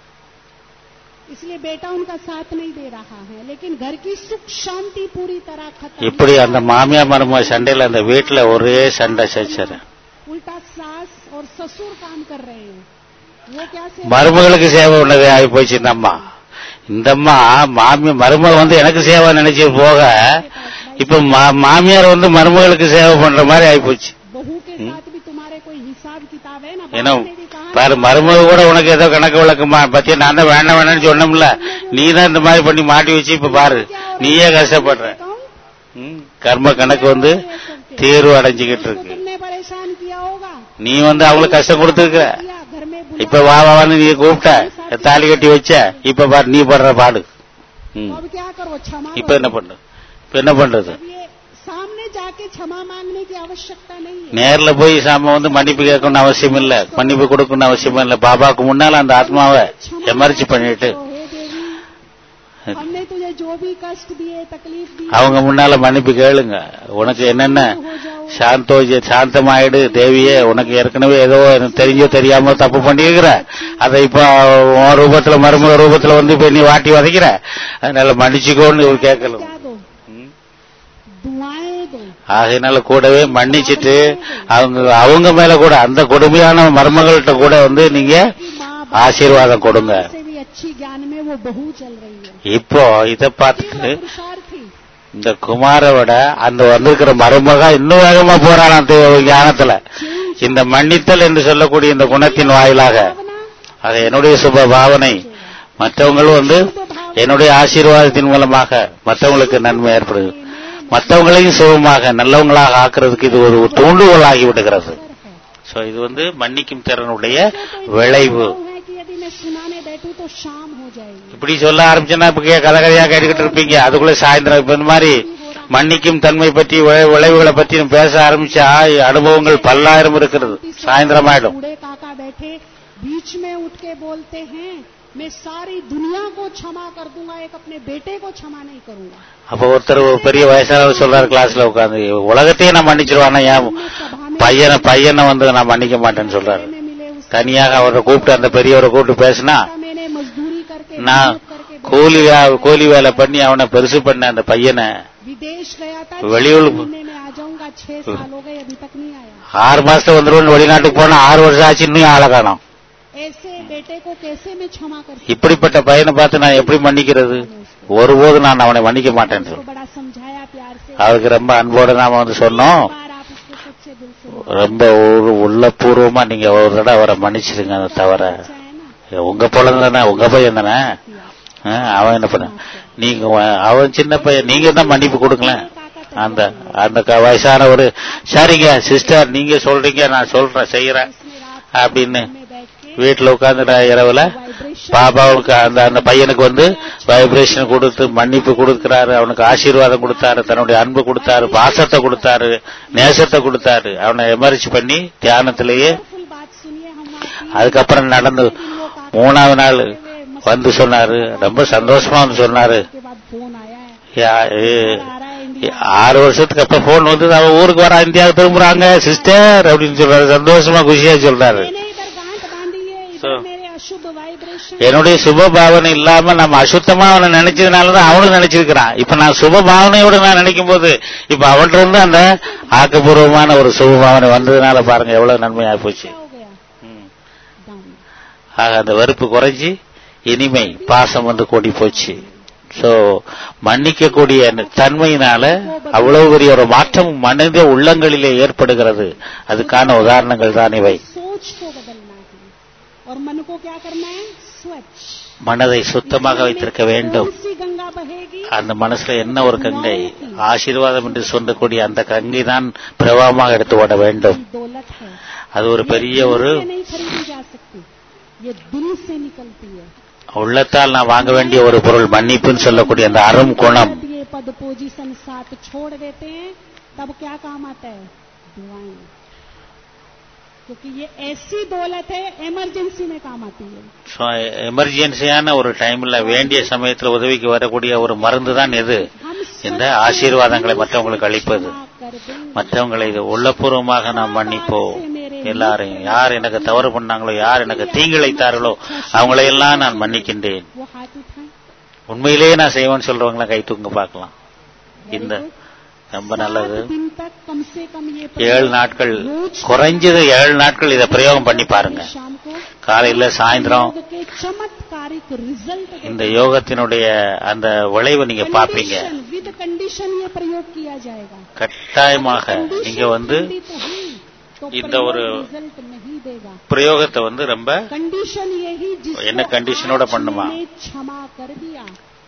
इसलिए बेटा उनका साथ नहीं दे रहा है लेकिन घर की सुख शांति पूरी तरह खत्म இப்படி அந்த மாமியா மருமக சண்டையில அந்த வீட்டுல ஒரே சண்டை சச்சர उल्टा सास और ससुर काम कर रहे हैं वो क्या से மருமகளுக்கு சேவை உள்ளது ஆகி போச்சு இந்த அம்மா இந்த அம்மா மாமி மருமக வந்து எனக்கு சேவை நினைச்சு போக இப்ப மா- மாமியார் வந்து மருமகளுக்கு சேவை பண்ற மாதிரி ஆகி போச்சு बहू के साथ भी तुम्हारे कोई हिसाब किताब है ना ஏன்னா बाप ने भी कहा பாரு மருமக கூட உனக்கு ஏதோ கணக்கு விளக்குமா பத்தியா நான் தான் வேண்டாம் வேண்டாம்னு சொன்னோம்ல நீ தான் இந்த மாதிரி பண்ணி மாட்டி வச்சு இப்ப பாரு நீயே கஷ்டப்படுற ம், கர்ம கணக்கு வந்து தீர்வு அடைஞ்சுக்கிட்டு उसको இருக்கு तुमने परेशान किया होगा நீ வந்து அவங்களுக்கு கஷ்டம் கொடுத்துருக்க किया घर में बुला இப்ப வா வான்னு நீ கூப்பிட்ட தாலி கட்டி வச்ச இப்ப பாரு நீ படுற பாடு ம். अब क्या करो क्षमा இப்ப என்ன பண்ணு இப்ப என்ன பண்றது अब ये सामने जाके क्षमा मांगने की आवश्यकता नहीं है நேர்ல போய் சாம வந்து மன்னிப்பு கேட்கணும்னு அவசியம் இல்ல மன்னிப்பு கொடுக்கணும்னு அவசியம் இல்ல பாபாக்கு முன்னால அந்த ஆத்மாவை எமர்ஜி பண்ணிட்டு तो हे देवी हमने तुझे जो भी कष्ट दिए तकलीफ दी அவங்க முன்னால மன்னிப்பு கேளுங்க உனக்கு என்னென்ன हो जाओ சாந்தோ சாந்தமாயிடு தேவியே உனக்கு ஏற்கனவே ஏதோ எனக்கு தெரிஞ்சோ தெரியாம தப்பு பண்ணிருக்கிற அதை இப்ப உன் ரூபத்துல மருமக ரூபத்துல வந்து இப்ப நீ வாட்டி வதைக்கிற அதனால மன்னிச்சுக்கோன்னு இவர் கேட்கலாம் क्या दो दुआएं दो ஆகையினால கூடவே மன்னிச்சிட்டு அவங்க அவங்க மேல கூட அந்த கொடுமையான மருமகள்கிட்ட கூட வந்து நீங்க कि माँ ஆசீர்வாதம் கொடுங்க बाप से भी अच्छी ज्ञान में वो बहू चल रही है இப்போ இத ये பார்த்துட்டு वो पुरुषार्थी இந்த குமாரை விட அந்த வந்திருக்கிற மருமக இன்னும் வேகமா போறாளாம் தே- ஞானத்துல இந்த மன்னித்தல் என்று சொல்லக்கூடிய இந்த குணத்தின் வாயிலாக भावना அது என்னுடைய சுப பாவனை மற்றவங்களும் வந்து என்னுடைய ஆசீர்வாதத்தின் மூலமாக மற்றவங்களுக்கு நன்மை ஏற்படுது மற்றவங்களையும் சுகமாக நல்லவங்களாக ஆக்குறதுக்கு இது ஒரு தூண்டுகோலாகி விடுகிறது है சோ இது வந்து மன்னிக்கும் திறனுடைய விளைவு भाव है कि यदि मैं सुनाने बैठूं तो शाम हो जाएगी இப்படி சொல்ல ஆரம்பிச்சேன்னா இப்ப கே- கதை கதையா கேட்டுக்கிட்டு இருப்பீங்க அதுக்குள்ள சாயந்தரம் இப்ப இந்த மாதிரி மன்னிக்கும் தன்மை பற்றி விளை- விளைவுகளை பற்றி நம்ம பேச ஆரம்பிச்சா அனுபவங்கள் பல்லாயிரம் இருக்கிறது சாயந்தரம் ஆயிடும் बूढ़े काका बैठे बीच में उठ के बोलते हैं मैं सारी दुनिया को क्षमा कर दूंगा एक अपने बेटे को क्षमा नहीं करूंगा அப்ப ஒருத்தர் ஒரு பெரிய வயசானவர் சொல்றாரு கிளாஸ்ல உட்கார்ந்து உலகத்தையே நான் மன்னிச்சிருவானா ஏன் सभा में பையனை பையனை வந்து நான் மன்னிக்க மாட்டேன்னு சொல்றாரு में मिले उस தனியாக அவரை கூப்பிட்டு அந்த பெரியவரை கூப்பிட்டு பேசினா मैंने मजदूरी करके நான் मेहनत करके கூலி வே- கூலி வேலை பண்ணி அவனை பெருசு பண்ண அந்த பையனை विदेश गया था வெளியூர் छह महीने में आ जाऊंगा छह साल हो गए अभी तक नहीं आया ஆறு மாசத்துல வந்துருவோம் வெளிநாட்டுக்கு போனா ஆறு வருஷம் ஆச்சு இன்னும் ஆளை காணோம் ऐसे बेटे को कैसे मैं क्षमा कर सकती இப்படிப்பட்ட பையனை பார்த்து நான் எப்படி மன்னிக்கிறது ஒருபோதும் நான் அவனை மன்னிக்க மாட்டேன்னு उसको சொல்றேன் बड़ा समझाया प्यार से அவருக்கு ரொம்ப அன்போடு நாம வந்து சொன்னோம் एक बार आप उसको सच्चे दिल से ரொம்ப ஒரு உள்ளபூர்வமா நீங்க ஒரு தடவை அவரை மன்னிச்சிருங்க அந்த தவிர अच्छा है ना உங்க குழந்தை தானே உங்க பையன் தானே ஆ, அவன் என்ன பண்ண நீங்க அவன் அவன் சின்ன பையன் நீங்க தான் மன்னிப்பு கொடுக்கல அந்த அந்த க- வயசான ஒரு சரிங்க சிஸ்டர் நீங்க சொல்றீங்க நான் சொல்றேன் செய்யறேன் इसने रात அப்படின்னு में बैठ के வீட்டுல உட்கார்ந்து இரவுல वाइब्रेशन பாபாவுக்கு அந்த அந்த பையனுக்கு வந்து வைப்ரேஷன் கொடுத்து மன்னிப்பு கொடுக்கிறாரு அவனுக்கு ஆசீர்வாதம் கொடுத்தாரு தன்னுடைய அன்பு கொடுத்தாரு பாசத்தை கொடுத்தாரு நேசத்தை கொடுத்தாரு அவனை எமர்ஜி பண்ணி தியானத்திலேயே फुल बात सुनिए हम वहाँ அதுக்கப்புறம் நடந்து மூணாவது நாள் வந்து சொன்னாரு ரொம்ப சந்தோஷமா வந்து சொன்னாரு के बाद फोन आया है யா- ஏ- आ रहा है ஏ- इंडिया ஆறு வருஷத்துக்கு அப்ப போன் வந்து அவன் ஊருக்கு வர இந்தியாவுக்கு திரும்புறாங்க சிஸ்டர் அப்படின்னு சொல்றாரு சந்தோஷமா குஷியா சொல்றாரு मैंने इधर गांठ बांधी है इधर So- मेरे अशुभ वाइब्रेशन என்னுடைய சுப பாவனை இல்லாம நம்ம அசுத்தமா அவனை நினைச்சதுனாலதான் அவனும் நினைச்சிருக்கிறான் இப்ப நான் சுப பாவனையோட நான் நினைக்கும் போது இப்ப அவன்கிட்ட இருந்து அந்த ஆக்கப்பூர்வமான ஒரு சுப பாவனை வந்ததுனால பாருங்க எவ்வளவு நன்மையா போச்சு क्या हो गया डाउन ஆக அந்த வெறுப்பு குறைஞ்சி இனிமை பாசம் வந்து கூடி போச்சு சோ மன்னிக்கக்கூடிய அந்த தன்மையினால அவ்வளவு பெரிய ஒரு மாற்றம் மனித உள்ளங்களிலே ஏற்படுகிறது அதுக்கான உதாரணங்கள் தான் இவை सोच को बदलना है और मन को क्या करना है स्वच्छ மனதை சுத்தமாக வைத்திருக்க வேண்டும் कौन सी गंगा बहेगी அந்த மனசுல என்ன ஒரு கங்கை ஆசீர்வாதம் என்று சொல்லக்கூடிய அந்த கங்கை தான் பிரவாகமாக எடுத்து ஓட வேண்டும் ये दौलत है அது ஒரு பெரிய ஒரு ये नहीं खरीदी जा सकती ये दिल से निकलती है உள்ளத்தால் நான் வாங்க வேண்டிய ஒரு பொருள் மன்னிப்புன்னு சொல்லக்கூடிய அந்த அரும் குணம் जब ये पद पोजीशन साथ छोड़ देते हैं तब क्या काम आता है दुआएं क्योंकि ये ऐसी दौलत है इमरजेंसी में काम आती है So, எமர்ஜென்சியான ஒரு டைம்ல வேண்டிய சமயத்துல உதவிக்கு வரக்கூடிய ஒரு மருந்து தான் எது हम இந்த सच्चे ஆசீர்வாதங்களை दिल से மற்றவங்களுக்கு அளிப்பது क्षमा कर देंगे। மற்றவங்களை இது உள்ளபூர்வமாக நாம் மன்னிப்போம் எல்லாரையும் யார் எனக்கு தவறு பண்ணாங்களோ யார் எனக்கு தீங்கிழைத்தார்களோ அவங்களையெல்லாம் நான் மன்னிக்கின்றேன் वो हाथ उठाएं உண்மையிலேயே நான் செய்வேன்னு சொல்றவங்கள கை தூங்க பார்க்கலாம் இந்த Very good. ரொம்ப நல்லது सात दिन तक कम से कम ये ஏழு நாட்கள் குறைஞ்சது ஏழு நாட்கள் இதை பிரயோகம் பண்ணி பாருங்க शाम को காலையில சாயந்தரம் योग के चमत्कारिक रिजल्ट இந்த யோகத்தினுடைய அந்த விளைவை நீங்க பாப்பீங்க विद कंडीशन ये प्रयोग किया जाएगा கட்டாயமாக நீங்க வந்து खंडित हुई तो இந்த ஒரு रिजल्ट नहीं देगा பிரயோகத்தை வந்து ரொம்ப कंडीशन यही जिसको என்ன कंडीशनோட आज பண்ணுமா? मैंने क्षमा कर दिया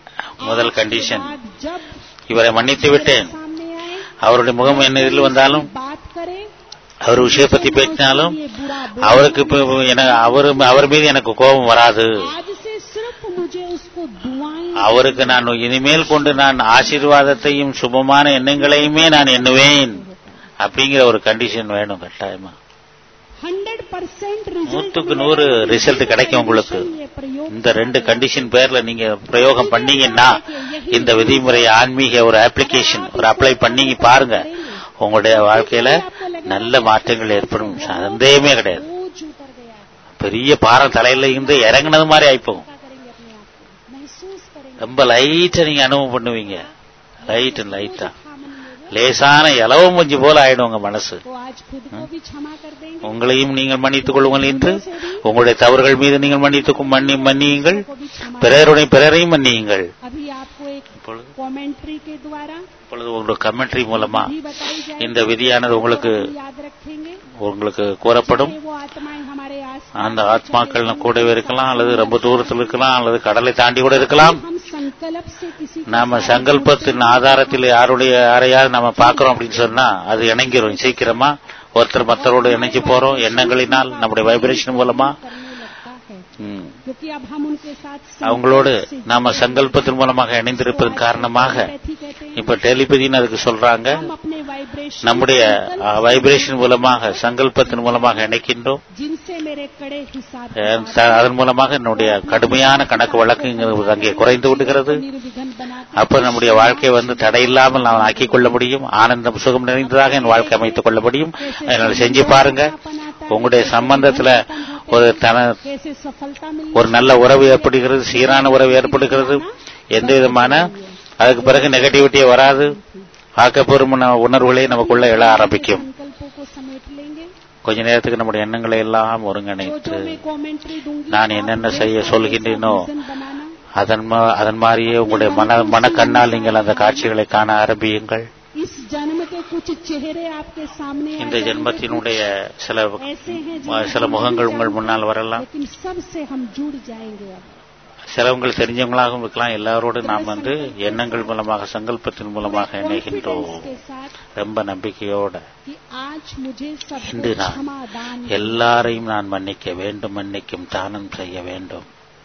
முதல் आज के கண்டிஷன் बाद जब இவரை மன்னித்து விட்டேன் सामने आए அவருடைய முகம் என்ன இதில் வந்தாலும் बात करे அவர் விஷய பத்தி பேசினாலும் ये बुरा बोले। அவருக்கு இப்ப எனக்கு அவர் அவர் மீது எனக்கு கோபம் வராது आज से सिर्फ मुझे उसको दुआएं அவருக்கு நான் இனிமேல் கொண்டு நான் ஆசீர்வாதத்தையும் சுபமான எண்ணங்களையுமே நான் எண்ணுவேன் அப்படிங்கிற ஒரு கண்டிஷன் வேணும் கட்டாயமா हंड्रेड परसेंट நூத்துக்கு நூறு ரிசல்ட் கிடைக்கும் உங்களுக்கு இந்த ரெண்டு கண்டிஷன் பேர்ல நீங்க பிரயோகம் பண்ணீங்கன்னா இந்த விதிமுறை ஆன்மீக ஒரு அப்ளிகேஷன் ஒரு அப்ளை பண்ணீங்க பாருங்க உங்களுடைய வாழ்க்கையில நல்ல மாற்றங்கள் ஏற்படும் சந்தேகமே கிடையாது बोझ उतर गया है பெரிய பாறை தலையில இருந்து இறங்குனது மாதிரி ஆயிப்போம் क्या करेंगे अपने आप को महसूस करेंगे ரொம்ப லைட்டா நீங்க அனுபவம் பண்ணுவீங்க லைட் லைட்டா था मन में वो லேசான இலவம் மஞ்சு போல ஆயிடும் உங்க மனசு तो आज खुद को भी क्षमा कर देंगे உங்களையும் நீங்கள் மன்னித்துக் கொள்ளுங்கள் என்று உங்களுடைய தவறுகள் மீது நீங்கள் மன்னித்துக்கும் மன்னி மன்னியுங்கள் को भी क्षमा பிறருடைய பிறரையும் மன்னியுங்கள் अभी आपको एक இப்பொழுது कमेंट्री के द्वारा இப்பொழுது உங்களுடைய கமெண்ட்ரி மூலமா भी बताई जाएगी இந்த விதியானது உங்களுக்கு हम याद रखेंगे உங்களுக்கு கூறப்படும் चाहे वो आत्माएं हमारे आस அந்த ஆத்மாக்கள் கூடவே இருக்கலாம் அல்லது ரொம்ப தூரத்தில் இருக்கலாம் அல்லது கடலை தாண்டி கூட இருக்கலாம் हम संकल्प से किसी के நாம साथ சங்கல்பத்தின் ஆதாரத்தில் யாருடைய யாரையாவது நம்ம பார்க்கிறோம் அப்படின்னு சொன்னா அது இணங்கிரும் சீக்கிரமா ஒருத்தர் மற்றவரோடு இணைஞ்சு போறோம் எண்ணங்களினால் நம்முடைய வைப்ரேஷன் மூலமா करने लगता है ம், क्योंकि अब हम उनके साथ அவங்களோடு संकल्प से நாம சங்கல்பத்தின் மூலமாக இணைந்திருப்பதன் காரணமாக टेलीपैथी कहते हैं இப்ப டெலிபதின்னு அதுக்கு சொல்றாங்க हम अपने वाइब्रेशन நம்முடைய வைப்ரேஷன் மூலமாக சங்கல்பத்தின் மூலமாக இணைக்கின்றோம் जिनसे मेरे कड़े हिसाब அஹ், த- அதன் மூலமாக என்னுடைய கடுமையான கணக்கு வழக்குங்கிறது அங்கே குறைந்து விடுகிறது निर्विघ्न बनाते அப்ப நம்முடைய வாழ்க்கை வந்து தடையில்லாமல் நான் ஆக்கிக் கொள்ள முடியும் ஆனந்தம் சுகம் நிறைந்ததாக என் வாழ்க்கை அமைத்துக் கொள்ள முடியும் அதனால செஞ்சு பாருங்க உங்களுடைய சம்பந்தத்துல ஒரு தன कैसे सफलता मिली ஒரு நல்ல உறவு ஏற்படுகிறது சீரான உறவு ஏற்படுகிறது எந்த விதமான அதுக்கு பிறகு நெகட்டிவிட்டியே வராது ஆக்கப்பூர்வமான உணர்வுகளே நமக்குள்ள எழ ஆரம்பிக்கும் संकल्पों को समेट लेंगे கொஞ்ச நேரத்துக்கு நம்முடைய எண்ணங்களை எல்லாம் जो ஒருங்கிணைத்து जो मैं कमेंट्री दूंगी நான் आप என்னென்ன वैसा செய்ய वैसा சொல்கின்றேனோ vision बनाना அதன் மா- அதன் மாதிரியே உங்களுடைய மன மனக்கண்ணால் நீங்கள் அந்த காட்சிகளை காண ஆரம்பியுங்கள் इस जन्म के कुछ चेहरे आपके सामने आ இந்த जाएंगे, ஜென்மத்தினுடைய சில कुछ ऐसे हैं जिनको சில हम முகங்கள் नहीं உங்கள் जानते, முன்னால் வரலாம் लेकिन सबसे हम जुड़ जाएंगे अब சிலவங்கள் தெரிஞ்சவங்களாகவும் இருக்கலாம் எல்லாரோடு நாம் வந்து எண்ணங்கள் மூலமாக சங்கல்பத்தின் மூலமாக இணைகின்றோம் Confidence के साथ ரொம்ப நம்பிக்கையோட कि आज मुझे सबको இன்று நான் क्षमा दान எல்லாரையும் நான் மன்னிக்க வேண்டும் மன்னிக்கும் தானம் செய்ய வேண்டும்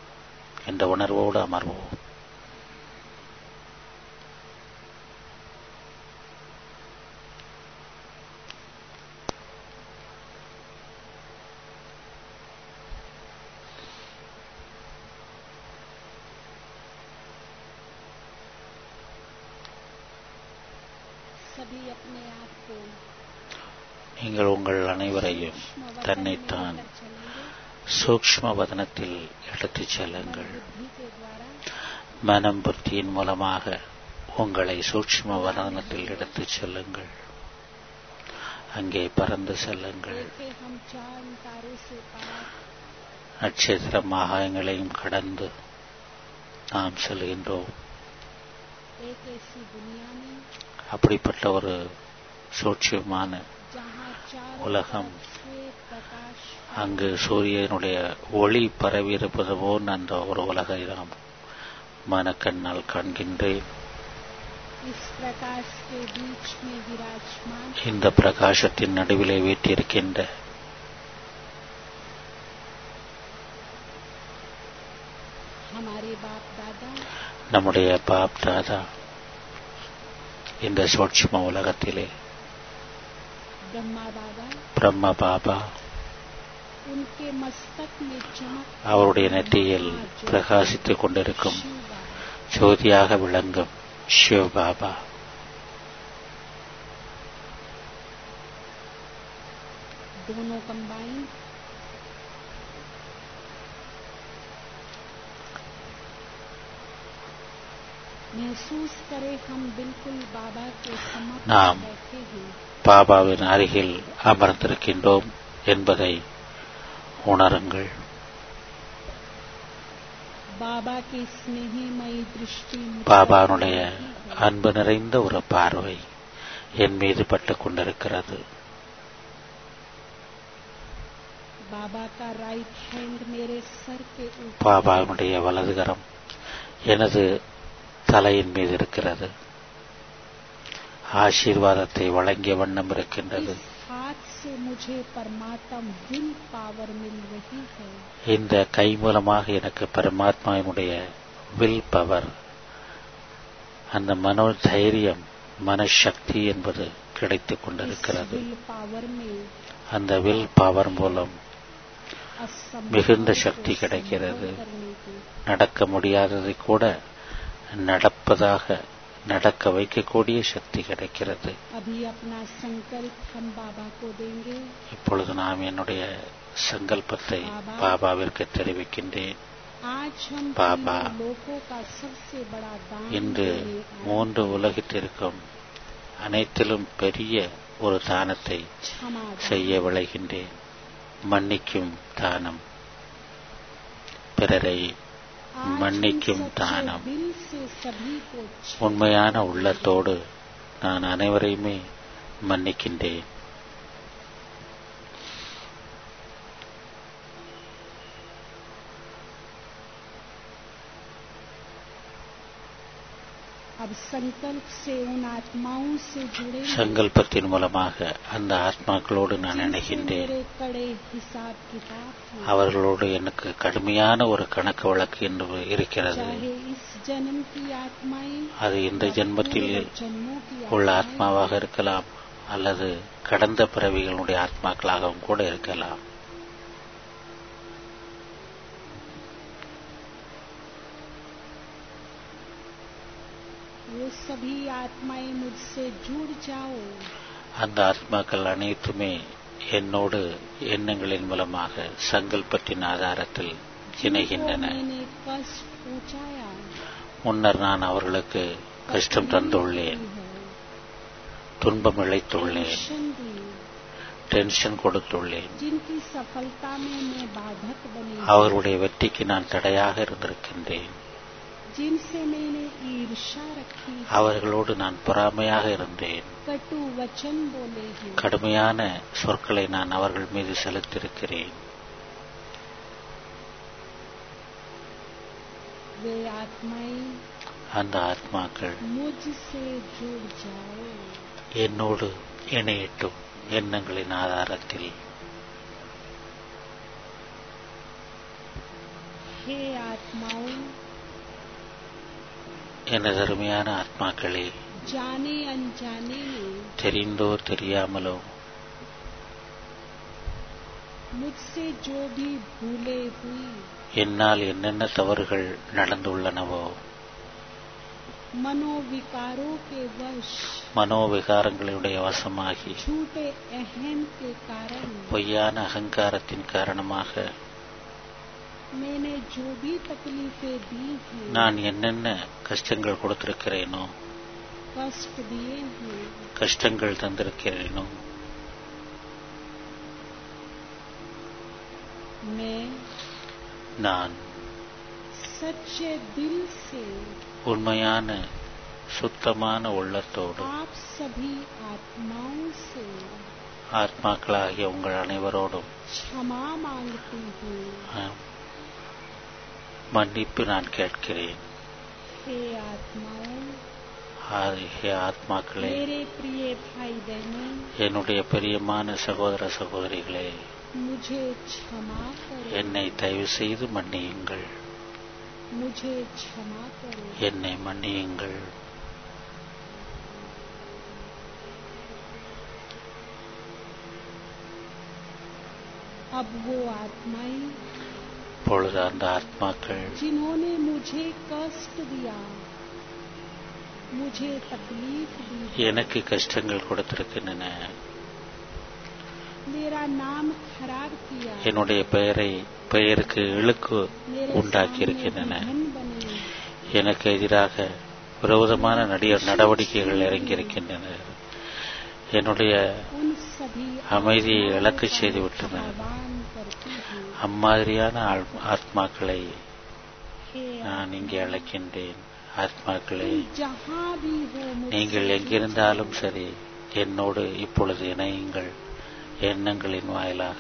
என்ற உணர்வோடு அமர்வோம் सभी अपने आप को நீங்கள் உங்கள் அனைவரையும் सूक्ष्म தன்னைத்தான் वतन में लेकर चलेंगे சூக்ஷ்ம வதனத்தில் எடுத்துச் செல்லுங்கள் बुद्धि के द्वारा மனம் புத்தியின் மூலமாக உங்களை சூக்ஷ்ம வதனத்தில் எடுத்துச் செல்லுங்கள் அங்கே பறந்து செல்லுங்கள் जैसे हम चांद तारों से पार நட்சத்திர மகாயங்களையும் கடந்து நாம் செல்கின்றோம் एक ऐसी दुनिया में அப்படிப்பட்ட ஒரு சூட்சியமான जहाँ चारों உலகம் तरफ श्वेत प्रकाश அங்கு சூரியனுடைய ஒளி பரவி இருப்பது போல் அந்த ஒரு உலகை நாம் மனக்கண்ணால் காண்கின்றேன் इस प्रकाश के बीच में विराजमान இந்த பிரகாசத்தின் நடுவிலே வீட்டிருக்கின்ற हमारे बाप दादा நம்முடைய பாப் தாதா இந்த சூட்சும உலகத்திலே ब्रह्मा बाबा பிரம்ம பாபா उनके मस्तक में चमक அவருடைய நெற்றியில் பிரகாசித்துக் கொண்டிருக்கும் ஜோதியாக விளங்கும் சிவ பாபா दोनों कंबाइन महसूस करें हम बिल्कुल बाबा के समक्ष नाम। बैठे हैं பாபாவின் அருகில் அமர்ந்திருக்கின்றோம் என்பதை உணருங்கள் बाबा की स्नेहीमयी दृष्टि मुझ पर பாபானுடைய पड़ रही है। அன்பு நிறைந்த ஒரு பார்வை என் மீது பட்டுக் கொண்டிருக்கிறது बाबा का राइट हैंड मेरे सर के ऊपर பாபாவினுடைய வலதுகரம் எனது தலையின் மீது இருக்கிறது ஆசீர்வாதத்தை வழங்கிய வண்ணம் இருக்கின்றது इस हाथ से मुझे परमात्मा विल पावर मिल रही है இந்த கை மூலமாக எனக்கு பரமாத்மாவினுடைய வில் பவர் அந்த மனோ தைரியம் மனசக்தி என்பது கிடைத்துக் इस கொண்டிருக்கிறது विल पावर में அந்த வில் பவர் மூலம் असंभव மிகுந்த को சக்தி கிடைக்கிறது. संभव करने की நடக்க முடியாததை கூட நடப்பதாக நடக்க வைக்கக்கூடிய சக்தி கிடைக்கிறது अभी अपना संकल्प हम बाबा को देंगे இப்பொழுது நாம் என்னுடைய சங்கல்பத்தை பாபாவிற்கு தெரிவிக்கின்றேன் आज हम बाबा। तीनों लोगों का सबसे बड़ा दान இன்று देने आए। மூன்று உலகத்திற்கும் அனைத்திலும் பெரிய ஒரு தானத்தை क्षमा दान। செய்ய விளைகின்றேன் மன்னிக்கும் தானம் பிறரை आज हम மன்னிக்கும் सच्चे தானம் दिल से सभी को क्षमा உண்மையான உள்ளத்தோடு நான் அனைவரையுமே மன்னிக்கின்றேன் अब संकल्प से उन आत्माओं से जुड़े சங்கல்பத்தின் மூலமாக அந்த ஆத்மாக்களோடு நான் जिनसे இணைகின்றேன் मेरे कड़े हिसाब किताब हैं அவர்களோடு எனக்கு கடுமையான ஒரு கணக்கு வழக்கு என்று இருக்கிறது चाहे इस जन्म की आत्माएं அது இந்த या ஜென்மத்தில் पूर्व जन्मों की உள்ள आत्माएं ஆத்மாவாக இருக்கலாம் அல்லது கடந்த பிறவிகளுடைய ஆத்மாக்களாகவும் கூட இருக்கலாம் वो सभी आत्माएं मुझसे जुड़ जाओ அந்த ஆத்மாக்கள் அனைத்துமே என்னோடு எண்ணங்களின் மூலமாக சங்கல்பத்தின் ஆதாரத்தில் जिनको இணைகின்றன मैंने कष्ट पहुंचाया முன்னர் நான் அவர்களுக்கு கஷ்டம் தந்துள்ளேன் துன்பம் இழைத்துள்ளேன் टेंशन दी டென்ஷன் கொடுத்துள்ளேன் जिनकी सफलता में मैं बाधक बनी அவர்களுடைய வெற்றிக்கு நான் தடையாக இருந்திருக்கின்றேன் जिनसे मैंने ईर्षा रखी அவர்களோடு நான் பொறாமையாக இருந்தேன் कटु वचन बोले हैं கடுமையான சொற்களை நான் அவர்கள் மீது செலுத்தியிருக்கிறேன் वे आत्माएं அந்த ஆத்மாக்கள் मुझसे जुड़ जाओ என்னோடு இணையட்டும் எண்ணங்களின் ஆதாரத்தில் हे आत्माओं எனது அருமையான ஆத்மாக்களே जाने अनजाने में தெரிந்தோ தெரியாமலோ मुझसे जो भी भूले हुई என்னால் என்னென்ன தவறுகள் நடந்துள்ளனவோ मनोविकारों के वश மனோவிகாரங்களுடைய வசமாகி झूठे अहम के कारण பொய்யான அகங்காரத்தின் காரணமாக मैंने जो भी तकलीफें दी हैं நான் என்னென்ன கஷ்டங்கள் கொடுத்திருக்கிறேனோ कष्ट दिए हैं கஷ்டங்கள் தந்திருக்கிறேனோ मैं நான் सच्चे दिल से உண்மையான சுத்தமான உள்ளத்தோடு आप सभी आत्माओं से ஆத்மாக்களாகிய உங்கள் அனைவரோடும் क्षमा मांगती हूँ ஆம், மன்னிப்பு நான் கேட்கிறேன் हे आत्माओं ஆகிய ஆத்மாக்களே मेरे प्रिय भाई बहनों என்னுடைய பிரியமான சகோதர சகோதரிகளே मुझे क्षमा करो என்னை தயவு செய்து மன்னியுங்கள் मुझे क्षमा करो என்னை மன்னியுங்கள் अब वो आत्माएं இப்பொழுது அந்த ஆத்மாக்கள் जिन्होंने मुझे कष्ट दिया मुझे तकलीफ दी எனக்கு கஷ்டங்கள் கொடுத்திருக்கின்றன मेरा नाम खराब किया என்னுடைய பெயரை பெயருக்கு இழுக்கு मेरे உண்டாக்கி सामने இருக்கின்றன विघन बने எனக்கு எதிராக விரோதமான நடிக நடவடிக்கைகள் இறங்கியிருக்கின்றன என்னுடைய उन सभी அமைதியை आत्माओं இழக்கச் का செய்துவிட்டன. आह्वान करती हूँ அம்மாதிரியான ஆள்- ஆத்மாக்களை हे நான் இங்கே அழைக்கின்றேன் ஆத்மாக்களே तुम जहाँ भी हो मुझसे நீங்கள் எங்கிருந்தாலும் சரி என்னோடு இப்பொழுது இணையுங்கள் எண்ணங்களின் வாயிலாக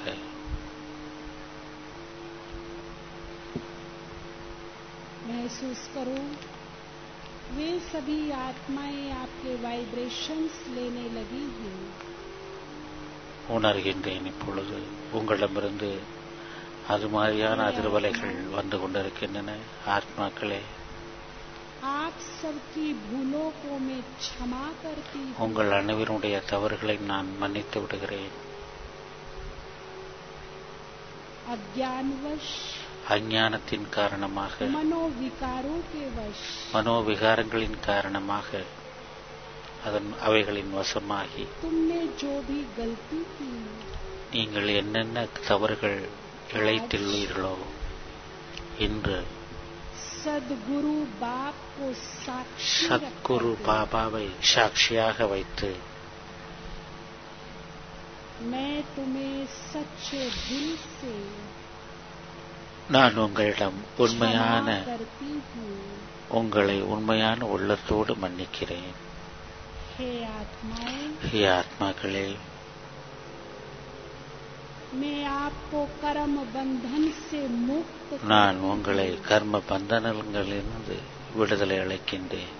महसूस करो वे सभी आत्माएं आपके वाइब्रेशंस लेने लगी हैं உணர்கின்றேன் இப்பொழுது உங்களிடமிருந்து அது மாதிரியான அதிர்வலைகள் வந்து கொண்டிருக்கின்றன ஆத்மாக்களே आप सबकी भूलों को मैं क्षमा करती हूँ உங்கள் அனைவருடைய தவறுகளை நான் மன்னித்து விடுகிறேன் अज्ञानवश அஞ்ஞானத்தின் காரணமாக मनोविकारों के वश மனோவிகாரங்களின் காரணமாக அதன் அவைகளின் வசமாகி तुमने जो भी गलती की நீங்கள் என்னென்ன தவறுகள் இழைத்துள்ளீர்களோ இன்று सदगुरु बाप को साक्षी சத்குரு रखकर பாபாவை சாட்சியாக வைத்து मैं तुम्हें सच्चे दिल से நான் உங்களிடம் உண்மையான क्षमा करती हूँ உங்களை உண்மையான உள்ளத்தோடு மன்னிக்கிறேன் हे आत्माएं ஹே ஆத்மாக்களே मैं आपको कर्म बंधन से मुक्त நான் करती உங்களை हूँ। கர்ம பந்தனங்களிலிருந்து விடுதலை அளிக்கின்றேன்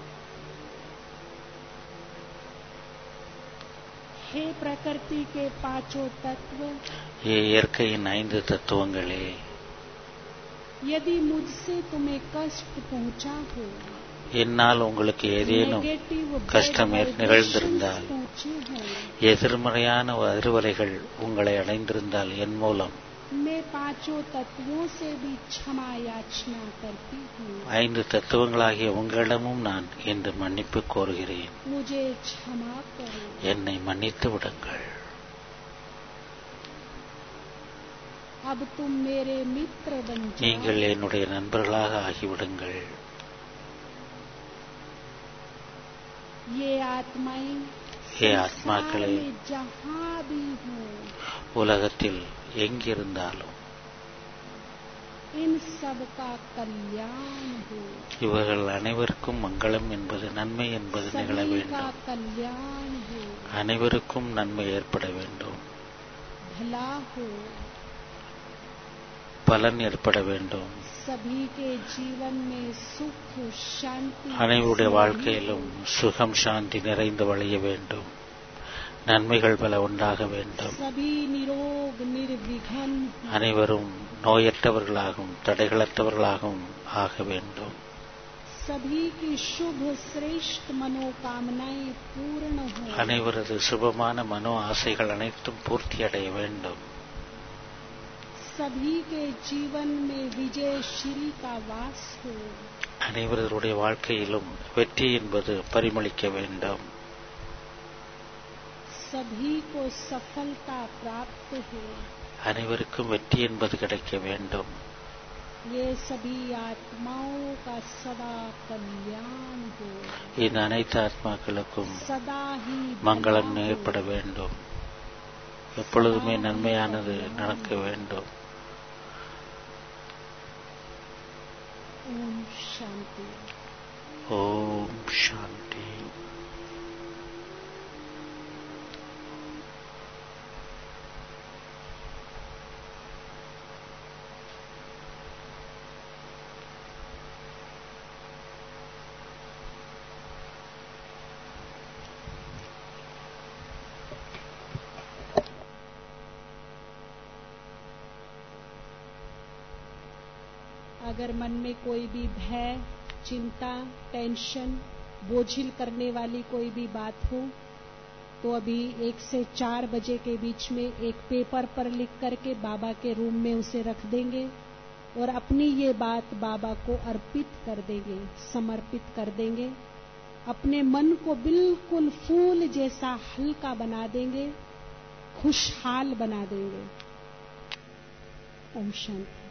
हे प्रकृति के पांचों तत्व ஏ இயற்கையின் ஐந்து தத்துவங்களே यदि मुझसे तुम्हें कष्ट पहुंचा हो என்னால் உங்களுக்கு ஏதேனும் नेगेटिव கஷ்டம் vibrations நிகழ்ந்திருந்தால் पहुंचे हों எதிர்மறையான அதிர்வலைகள் உங்களை அடைந்திருந்தால் என் மூலம் मैं पांचों तत्वों से भी क्षमा याचना करती हूँ ஐந்து தத்துவங்களாகிய உங்களிடமும் நான் இன்று மன்னிப்பு கோருகிறேன் मुझे क्षमा करो என்னை மன்னித்து விடுங்கள் अब तुम मेरे मित्र बन நீங்கள் जाओ என்னுடைய நண்பர்களாக ஆகிவிடுங்கள் ये आत्माएं हे संसार आत्माக்களே, में जहाँ भी हो உலகத்தில் எங்கிருந்தாலும் इन सब का कल्याण हो இவர்கள் அனைவருக்கும் மங்களம் என்பது நன்மை என்பது நிகழ सभी का வேண்டும் कल्याण हो அனைவருக்கும் நன்மை ஏற்பட வேண்டும் भला हो பலன் ஏற்பட வேண்டும் सभी के जीवन में सुख शांति அனைவருடைய समृद्धि வாழ்க்கையிலும் சுகம் சாந்தி நிறைந்து வழிய வேண்டும் நன்மைகள் பல உண்டாக வேண்டும் सभी निरोग निर्विघन हो। அனைவரும் நோயற்றவர்களாகவும் தடைகளற்றவர்களாகவும் ஆக வேண்டும் सभी की शुभ श्रेष्ठ मनोकामनाएं पूर्ण हो அனைவரது சுபமான மனோ ஆசைகள் அனைத்தும் பூர்த்தி அடைய வேண்டும் सभी के जीवन में विजय श्री का वास हो அனைவருடைய வாழ்க்கையிலும் வெற்றி என்பது பரிமளிக்க வேண்டும் सभी को सफलता प्राप्त हो அனைவருக்கும் வெற்றி என்பது கிடைக்க வேண்டும் ये सभी आत्माओं का सदा कल्याण हो இந்த அனைத்து ஆத்மாக்களுக்கும் सदा ही மங்களம் भला हो। ஏற்பட வேண்டும் எப்பொழுதுமே நன்மையானது நடக்க வேண்டும் ओम शांति ஓம் சாந்தி अगर मन में कोई भी भय चिंता टेंशन बोझिल करने वाली कोई भी बात हो तो अभी एक से चार बजे के बीच में एक पेपर पर लिख करके बाबा के रूम में उसे रख देंगे और अपनी ये बात बाबा को अर्पित कर देंगे समर्पित कर देंगे अपने मन को बिल्कुल फूल जैसा हल्का बना देंगे खुशहाल बना देंगे ओम शांति